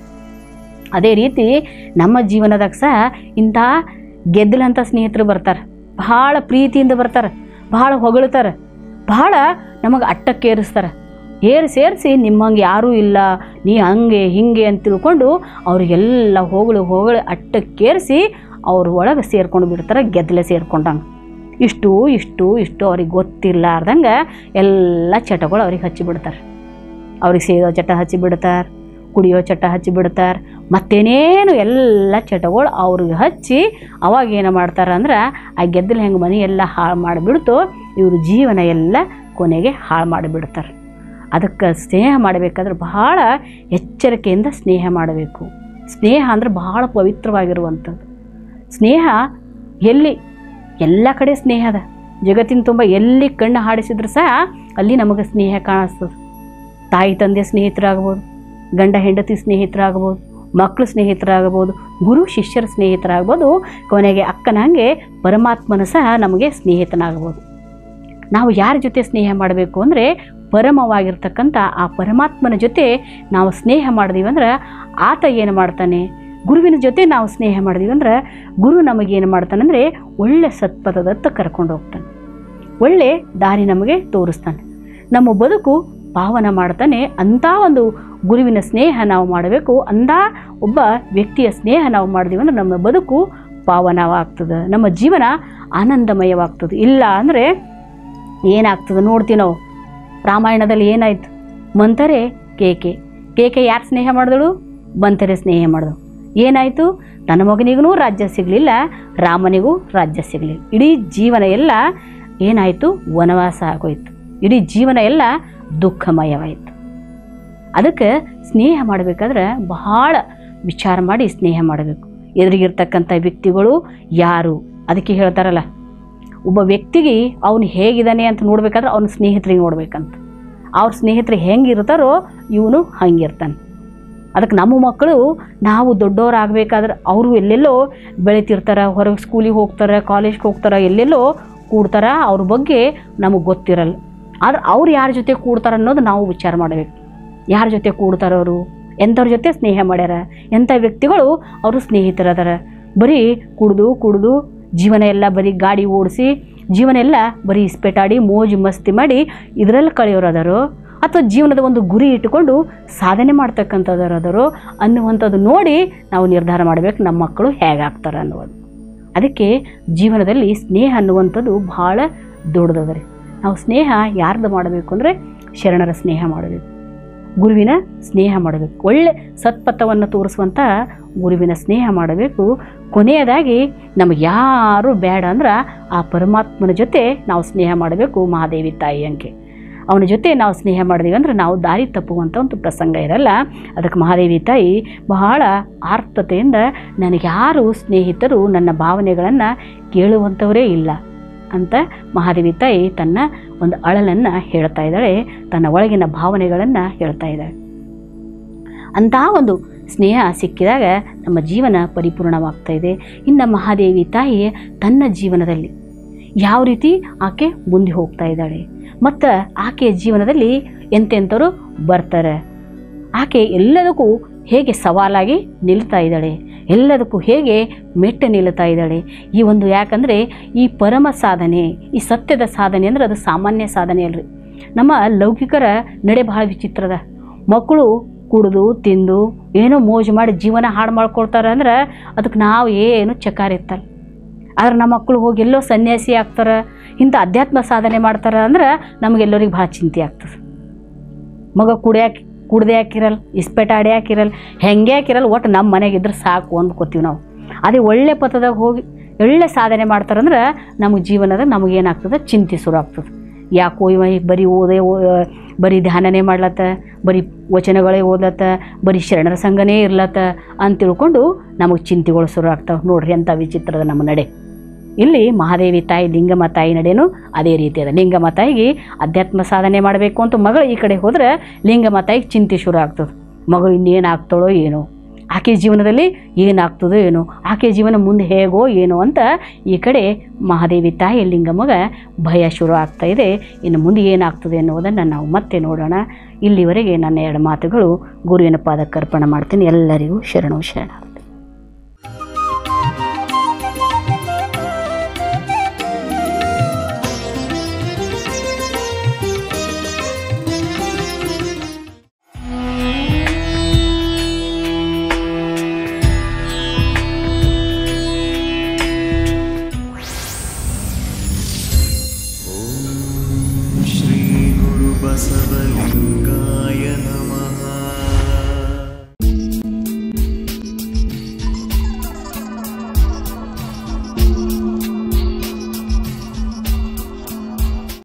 ಅದೇ ರೀತಿ ನಮ್ಮ ಜೀವನದಾಗ ಸಹ ಇಂಥ ಗೆದ್ದಲಂಥ ಸ್ನೇಹಿತರು ಬರ್ತಾರೆ ಭಾಳ ಪ್ರೀತಿಯಿಂದ ಬರ್ತಾರೆ ಭಾಳ ಹೊಗಳ್ತಾರೆ ಭಾಳ ನಮಗೆ ಅಟ್ಟಕ್ಕೇರಿಸ್ತಾರೆ ಏರಿ ಸೇರಿಸಿ ನಿಮ್ಮಂಗೆ ಯಾರೂ ಇಲ್ಲ ನೀ ಹಂಗೆ ಹಿಂಗೆ ಅಂತ ತಿಳ್ಕೊಂಡು ಅವ್ರಿಗೆಲ್ಲ ಹೊಗಳು ಹೊಗಳು ಅಟ್ಟಕ್ಕೇರಿಸಿ ಅವ್ರ ಒಳಗೆ ಸೇರ್ಕೊಂಡು ಬಿಡ್ತಾರೆ ಗೆದ್ದಲೆ ಸೇರ್ಕೊಂಡಂಗೆ ಇಷ್ಟು ಇಷ್ಟು ಇಷ್ಟು ಅವ್ರಿಗೆ ಗೊತ್ತಿರ್ಲಾರ್ದಂಗೆ ಎಲ್ಲ ಚಟಗಳು ಅವ್ರಿಗೆ ಹಚ್ಚಿಬಿಡ್ತಾರೆ ಅವ್ರಿಗೆ ಸೇದೋ ಚಟ ಹಚ್ಚಿಬಿಡ್ತಾರೆ ಕುಡಿಯೋ ಚಟ ಹಚ್ಚಿಬಿಡ್ತಾರೆ ಮತ್ತೇನೇನು ಎಲ್ಲ ಚಟಗಳು ಅವ್ರಿಗೆ ಹಚ್ಚಿ ಅವಾಗ ಏನು ಮಾಡ್ತಾರೆ ಅಂದ್ರೆ ಆ ಗೆದ್ದಲು ಹೆಂಗೆ ಮನೆ ಎಲ್ಲ ಹಾಳು ಮಾಡಿಬಿಡ್ತು ಇವ್ರ ಜೀವನ ಎಲ್ಲ ಕೊನೆಗೆ ಹಾಳು ಮಾಡಿಬಿಡ್ತಾರೆ ಅದಕ್ಕೆ ಸ್ನೇಹ ಮಾಡಬೇಕಾದ್ರೆ ಬಹಳ ಎಚ್ಚರಿಕೆಯಿಂದ ಸ್ನೇಹ ಮಾಡಬೇಕು ಸ್ನೇಹ ಅಂದರೆ ಬಹಳ ಪವಿತ್ರವಾಗಿರುವಂಥದ್ದು ಸ್ನೇಹ ಎಲ್ಲಿ ಎಲ್ಲ ಕಡೆ ಸ್ನೇಹ ಅದ ಜಗತ್ತಿನ ತುಂಬ ಎಲ್ಲಿ ಕಣ್ಣು ಹಾಡಿಸಿದ್ರು ಸಹ ಅಲ್ಲಿ ನಮಗೆ ಸ್ನೇಹ ಕಾಣಿಸ್ತದೆ ತಾಯಿ ತಂದೆ ಸ್ನೇಹಿತರಾಗ್ಬೋದು ಗಂಡ ಹೆಂಡತಿ ಸ್ನೇಹಿತರಾಗ್ಬೋದು ಮಕ್ಕಳು ಸ್ನೇಹಿತರಾಗಬಹುದು ಗುರು ಶಿಷ್ಯರ ಸ್ನೇಹಿತರಾಗ್ಬೋದು ಕೊನೆಗೆ ಅಕ್ಕನಂಗೆ ಪರಮಾತ್ಮನ ಸಹ ನಮಗೆ ಸ್ನೇಹಿತನಾಗ್ಬೋದು ನಾವು ಯಾರ ಜೊತೆ ಸ್ನೇಹ ಮಾಡಬೇಕು ಅಂದರೆ ಪರಮವಾಗಿರ್ತಕ್ಕಂಥ ಆ ಪರಮಾತ್ಮನ ಜೊತೆ ನಾವು ಸ್ನೇಹ ಮಾಡಿದೀವಿ ಅಂದ್ರೆ ಆತ ಏನು ಮಾಡ್ತಾನೆ ಗುರುವಿನ ಜೊತೆ ನಾವು ಸ್ನೇಹ ಮಾಡಿದೀವಿ ಅಂದ್ರೆ ಗುರು ನಮಗೇನು ಮಾಡ್ತಾನಂದರೆ ಒಳ್ಳೆ ಸತ್ಪಥದತ್ತ ಕರ್ಕೊಂಡು ಹೋಗ್ತಾನೆ ಒಳ್ಳೆ ದಾರಿ ನಮಗೆ ತೋರಿಸ್ತಾನೆ ನಮ್ಮ ಬದುಕು ಪಾವನ ಮಾಡ್ತಾನೆ ಅಂಥ ಒಂದು ಗುರುವಿನ ಸ್ನೇಹ ನಾವು ಮಾಡಬೇಕು ಅಂಥ ಒಬ್ಬ ವ್ಯಕ್ತಿಯ ಸ್ನೇಹ ನಾವು ಮಾಡಿದೀವಿ ಅಂದ್ರೆ ನಮ್ಮ ಬದುಕು ಪಾವನವಾಗ್ತದೆ ನಮ್ಮ ಜೀವನ ಆನಂದಮಯವಾಗ್ತದೆ ಇಲ್ಲ ಅಂದರೆ ಏನಾಗ್ತದೆ ನೋಡ್ತೀವಿ ನಾವು ರಾಮಾಯಣದಲ್ಲಿ ಏನಾಯ್ತು ಮಂತರೆ ಕೇಕೆ ಕೇಕೆ ಯಾರು ಸ್ನೇಹ ಮಾಡಿದಳು ಮಂತರೆ ಸ್ನೇಹ ಮಾಡಿದಳು ಏನಾಯಿತು ತನ್ನ ಮಗನಿಗೂ ರಾಜ್ಯ ಸಿಗಲಿಲ್ಲ ರಾಮನಿಗೂ ರಾಜ್ಯ ಸಿಗಲಿಲ್ಲ ಇಡೀ ಜೀವನ ಎಲ್ಲ ಏನಾಯಿತು ವನವಾಸ ಆಗೋಯ್ತು ಇಡೀ ಜೀವನ ಎಲ್ಲ ದುಃಖಮಯವಾಯಿತು ಅದಕ್ಕೆ ಸ್ನೇಹ ಮಾಡಬೇಕಾದ್ರೆ ಬಹಳ ವಿಚಾರ ಮಾಡಿ ಸ್ನೇಹ ಮಾಡಬೇಕು ಎದುರಿಗಿರ್ತಕ್ಕಂಥ ವ್ಯಕ್ತಿಗಳು ಯಾರು ಅದಕ್ಕೆ ಹೇಳ್ತಾರಲ್ಲ ಒಬ್ಬ ವ್ಯಕ್ತಿಗೆ ಅವನು ಹೇಗಿದ್ದಾನೆ ಅಂತ ನೋಡ್ಬೇಕಾದ್ರೆ ಅವನ ಸ್ನೇಹಿತರಿಗೆ ನೋಡ್ಬೇಕಂತ ಅವ್ರ ಸ್ನೇಹಿತರು ಹೆಂಗಿರ್ತಾರೋ ಇವನು ಹಂಗಿರ್ತಾನೆ ಅದಕ್ಕೆ ನಮ್ಮ ಮಕ್ಕಳು ನಾವು ದೊಡ್ಡವರಾಗಬೇಕಾದ್ರೆ ಅವರು ಎಲ್ಲೆಲ್ಲೋ ಬೆಳಿತಿರ್ತಾರೆ ಹೊರಗೆ ಸ್ಕೂಲಿಗೆ ಹೋಗ್ತಾರೆ ಕಾಲೇಜ್ಗೆ ಹೋಗ್ತಾರೆ ಎಲ್ಲೆಲ್ಲೋ ಕೂಡ್ತಾರೆ ಅವ್ರ ಬಗ್ಗೆ ನಮಗೆ ಗೊತ್ತಿರಲ್ಲ ಆದ್ರೆ ಅವ್ರು ಯಾರ ಜೊತೆ ಕೂಡ್ತಾರೆ ಅನ್ನೋದು ನಾವು ವಿಚಾರ ಮಾಡಬೇಕು ಯಾರ ಜೊತೆ ಕೂಡ್ತಾರೆ ಅವರು ಎಂಥವ್ರ ಜೊತೆ ಸ್ನೇಹ ಮಾಡ್ಯಾರ ಎಂಥ ವ್ಯಕ್ತಿಗಳು ಅವರು ಸ್ನೇಹಿತರದಾರ ಬರೀ ಕುಡ್ದು ಕುಡ್ದು ಜೀವನ ಎಲ್ಲ ಬರೀ ಗಾಡಿ ಓಡಿಸಿ ಜೀವನ ಎಲ್ಲ ಬರೀ ಇಸ್ಪೆಟಾಡಿ ಮೋಜು ಮಸ್ತಿ ಮಾಡಿ ಇದರಲ್ಲಿ ಕಳೆಯೋರು ಅದಾರೋ ಅಥವಾ ಜೀವನದ ಒಂದು ಗುರಿ ಇಟ್ಟುಕೊಂಡು ಸಾಧನೆ ಮಾಡ್ತಕ್ಕಂಥವ್ರು ಅದಾರೋ ಅನ್ನುವಂಥದ್ದು ನೋಡಿ ನಾವು ನಿರ್ಧಾರ ಮಾಡಬೇಕು ನಮ್ಮ ಮಕ್ಕಳು ಹೇಗಾಗ್ತಾರೆ ಅನ್ನೋದು ಅದಕ್ಕೆ ಜೀವನದಲ್ಲಿ ಸ್ನೇಹ ಅನ್ನುವಂಥದ್ದು ಭಾಳ ದೊಡ್ಡದದ ರೀ ನಾವು ಸ್ನೇಹ ಯಾರ್ದು ಮಾಡಬೇಕು ಅಂದರೆ ಶರಣರ ಸ್ನೇಹ ಮಾಡಬೇಕು ಗುರುವಿನ ಸ್ನೇಹ ಮಾಡಬೇಕು ಒಳ್ಳೆ ಸತ್ಪಥವನ್ನು ತೋರಿಸುವಂಥ ಗುರುವಿನ ಸ್ನೇಹ ಮಾಡಬೇಕು ಕೊನೆಯದಾಗಿ ನಮಗೆ ಯಾರು ಬೇಡ ಅಂದ್ರೆ ಆ ಪರಮಾತ್ಮನ ಜೊತೆ ನಾವು ಸ್ನೇಹ ಮಾಡಬೇಕು ಮಹಾದೇವಿ ತಾಯಿ ಅಂಕೆ ಅವನ ಜೊತೆ ನಾವು ಸ್ನೇಹ ಮಾಡಿದೀವಿ ಅಂದ್ರೆ ನಾವು ದಾರಿ ತಪ್ಪುವಂಥ ಒಂದು ಪ್ರಸಂಗ ಇರಲ್ಲ ಅದಕ್ಕೆ ಮಹಾದೇವಿ ತಾಯಿ ಬಹಳ ಆರ್ತತೆಯಿಂದ ನನಗೆ ಯಾರು ಸ್ನೇಹಿತರು ನನ್ನ ಭಾವನೆಗಳನ್ನು ಕೇಳುವಂಥವರೇ ಇಲ್ಲ ಅಂತ ಮಹಾದೇವಿ ತಾಯಿ ತನ್ನ ಒಂದು ಅಳಲನ್ನು ಹೇಳ್ತಾ ಇದ್ದಾಳೆ ತನ್ನ ಒಳಗಿನ ಭಾವನೆಗಳನ್ನು ಹೇಳ್ತಾ ಇದ್ದಾಳೆ ಅಂತಹ ಒಂದು ಸ್ನೇಹ ಸಿಕ್ಕಿದಾಗ ನಮ್ಮ ಜೀವನ ಪರಿಪೂರ್ಣವಾಗ್ತಾ ಇದೆ ಇನ್ನು ಮಹಾದೇವಿ ತಾಯಿ ತನ್ನ ಜೀವನದಲ್ಲಿ ಯಾವ ರೀತಿ ಆಕೆ ಮುಂದೆ ಹೋಗ್ತಾ ಇದ್ದಾಳೆ ಮತ್ತು ಆಕೆಯ ಜೀವನದಲ್ಲಿ ಎಂತೆಂಥವ್ರು ಬರ್ತಾರೆ ಆಕೆ ಎಲ್ಲದಕ್ಕೂ ಹೇಗೆ ಸವಾಲಾಗಿ ನಿಲ್ತಾ ಇದ್ದಾಳೆ ಎಲ್ಲದಕ್ಕೂ ಹೇಗೆ ಮೆಟ್ಟ ನಿಲ್ತಾ ಇದ್ದಾಳೆ ಈ ಒಂದು ಯಾಕಂದರೆ ಈ ಪರಮ ಸಾಧನೆ ಈ ಸತ್ಯದ ಸಾಧನೆ ಅಂದರೆ ಅದು ಸಾಮಾನ್ಯ ಸಾಧನೆ ಅಲ್ರಿ ನಮ್ಮ ಲೌಕಿಕರ ನಡೆ ಬಹಳ ವಿಚಿತ್ರದ ಮಕ್ಕಳು ಕುಡಿದು ತಿಂದು ಏನೋ ಮೋಜು ಮಾಡಿ ಜೀವನ ಹಾಳು ಮಾಡ್ಕೊಳ್ತಾರೆ ಅಂದ್ರೆ ಅದಕ್ಕೆ ನಾವು ಏನು ಚಕಾರ ಇತ್ತಲ್ಲ ಆದ್ರೆ ನಮ್ಮ ಮಕ್ಕಳು ಹೋಗಿ ಎಲ್ಲೋ ಸನ್ಯಾಸಿ ಆಗ್ತಾರೆ ಇಂಥ ಅಧ್ಯಾತ್ಮ ಸಾಧನೆ ಮಾಡ್ತಾರೆ ಅಂದ್ರೆ ನಮಗೆಲ್ಲರಿಗೆ ಭಾಳ ಚಿಂತೆ ಆಗ್ತದೆ ಮಗ ಕುಡಿಯಾಕ ಕುಡ್ದೆ ಹಾಕಿರಲ್ಲ ಇಸ್ಪೇಟ ಆಡಿ ಹಾಕಿರಲ್ಲ ಹೆಂಗೆ ಹಾಕಿರಲ್ಲ ಒಟ್ಟು ನಮ್ಮ ಮನೆಗಿದ್ರೆ ಸಾಕು ಅಂದ್ಕೋತೀವಿ ನಾವು ಅದೇ ಒಳ್ಳೆ ಪಥದಾಗ ಹೋಗಿ ಒಳ್ಳೆ ಸಾಧನೆ ಮಾಡ್ತಾರಂದ್ರೆ ನಮಗೆ ಜೀವನದಾಗ ನಮಗೇನಾಗ್ತದೆ ಚಿಂತೆ ಶುರು ಆಗ್ತದೆ ಯಾಕೋ ಇವ ಈಗ ಬರೀ ಓದೇ ಓ ಬರೀ ಧ್ಯಾನನೇ ಮಾಡ್ಲತ್ತ ಬರೀ ವಚನಗಳೇ ಓದ್ಲತ್ತ ಬರೀ ಶರಣರ ಸಂಘನೇ ಇರ್ಲತ್ತ ಅಂತ ತಿಳ್ಕೊಂಡು ನಮಗೆ ಚಿಂತೆಗಳು ಶುರು ಆಗ್ತಾವೆ ನೋಡ್ರಿ ಎಂಥ ವಿಚಿತ್ರದ ನಮ್ಮ ನಡೆ ಇಲ್ಲಿ ಮಹಾದೇವಿ ತಾಯಿ ಲಿಂಗಮ್ಮ ತಾಯಿ ನಡೆಯೂ ಅದೇ ರೀತಿ ಅದ ಲಿಂಗಮ್ಮ ತಾಯಿಗೆ ಅಧ್ಯಾತ್ಮ ಸಾಧನೆ ಮಾಡಬೇಕು ಅಂತ ಮಗಳು ಈ ಕಡೆ ಹೋದ್ರೆ ಲಿಂಗಮ್ಮ ತಾಯಿಗೆ ಚಿಂತೆ ಶುರು ಆಗ್ತದೆ ಮಗಳು ಇನ್ನೇನು ಆಗ್ತಾಳೋ ಏನೋ ಆಕೆ ಜೀವನದಲ್ಲಿ ಏನಾಗ್ತದೋ ಏನೋ ಆಕೆ ಜೀವನ ಮುಂದೆ ಹೇಗೋ ಏನೋ ಅಂತ ಈ ಕಡೆ ಮಹಾದೇವಿ ತಾಯಿ ಲಿಂಗಮ್ಮಗ ಭಯ ಶುರು ಆಗ್ತಾ ಇದೆ ಇನ್ನು ಮುಂದೆ ಏನಾಗ್ತದೆ ಅನ್ನೋದನ್ನು ನಾವು ಮತ್ತೆ ನೋಡೋಣ ಇಲ್ಲಿವರೆಗೆ ನನ್ನ ಎರಡು ಮಾತುಗಳು ಗುರುವಿನ ಪಾದಕ್ಕೆ ಅರ್ಪಣೆ ಮಾಡ್ತೀನಿ ಎಲ್ಲರಿಗೂ ಶರಣು ಶರಣ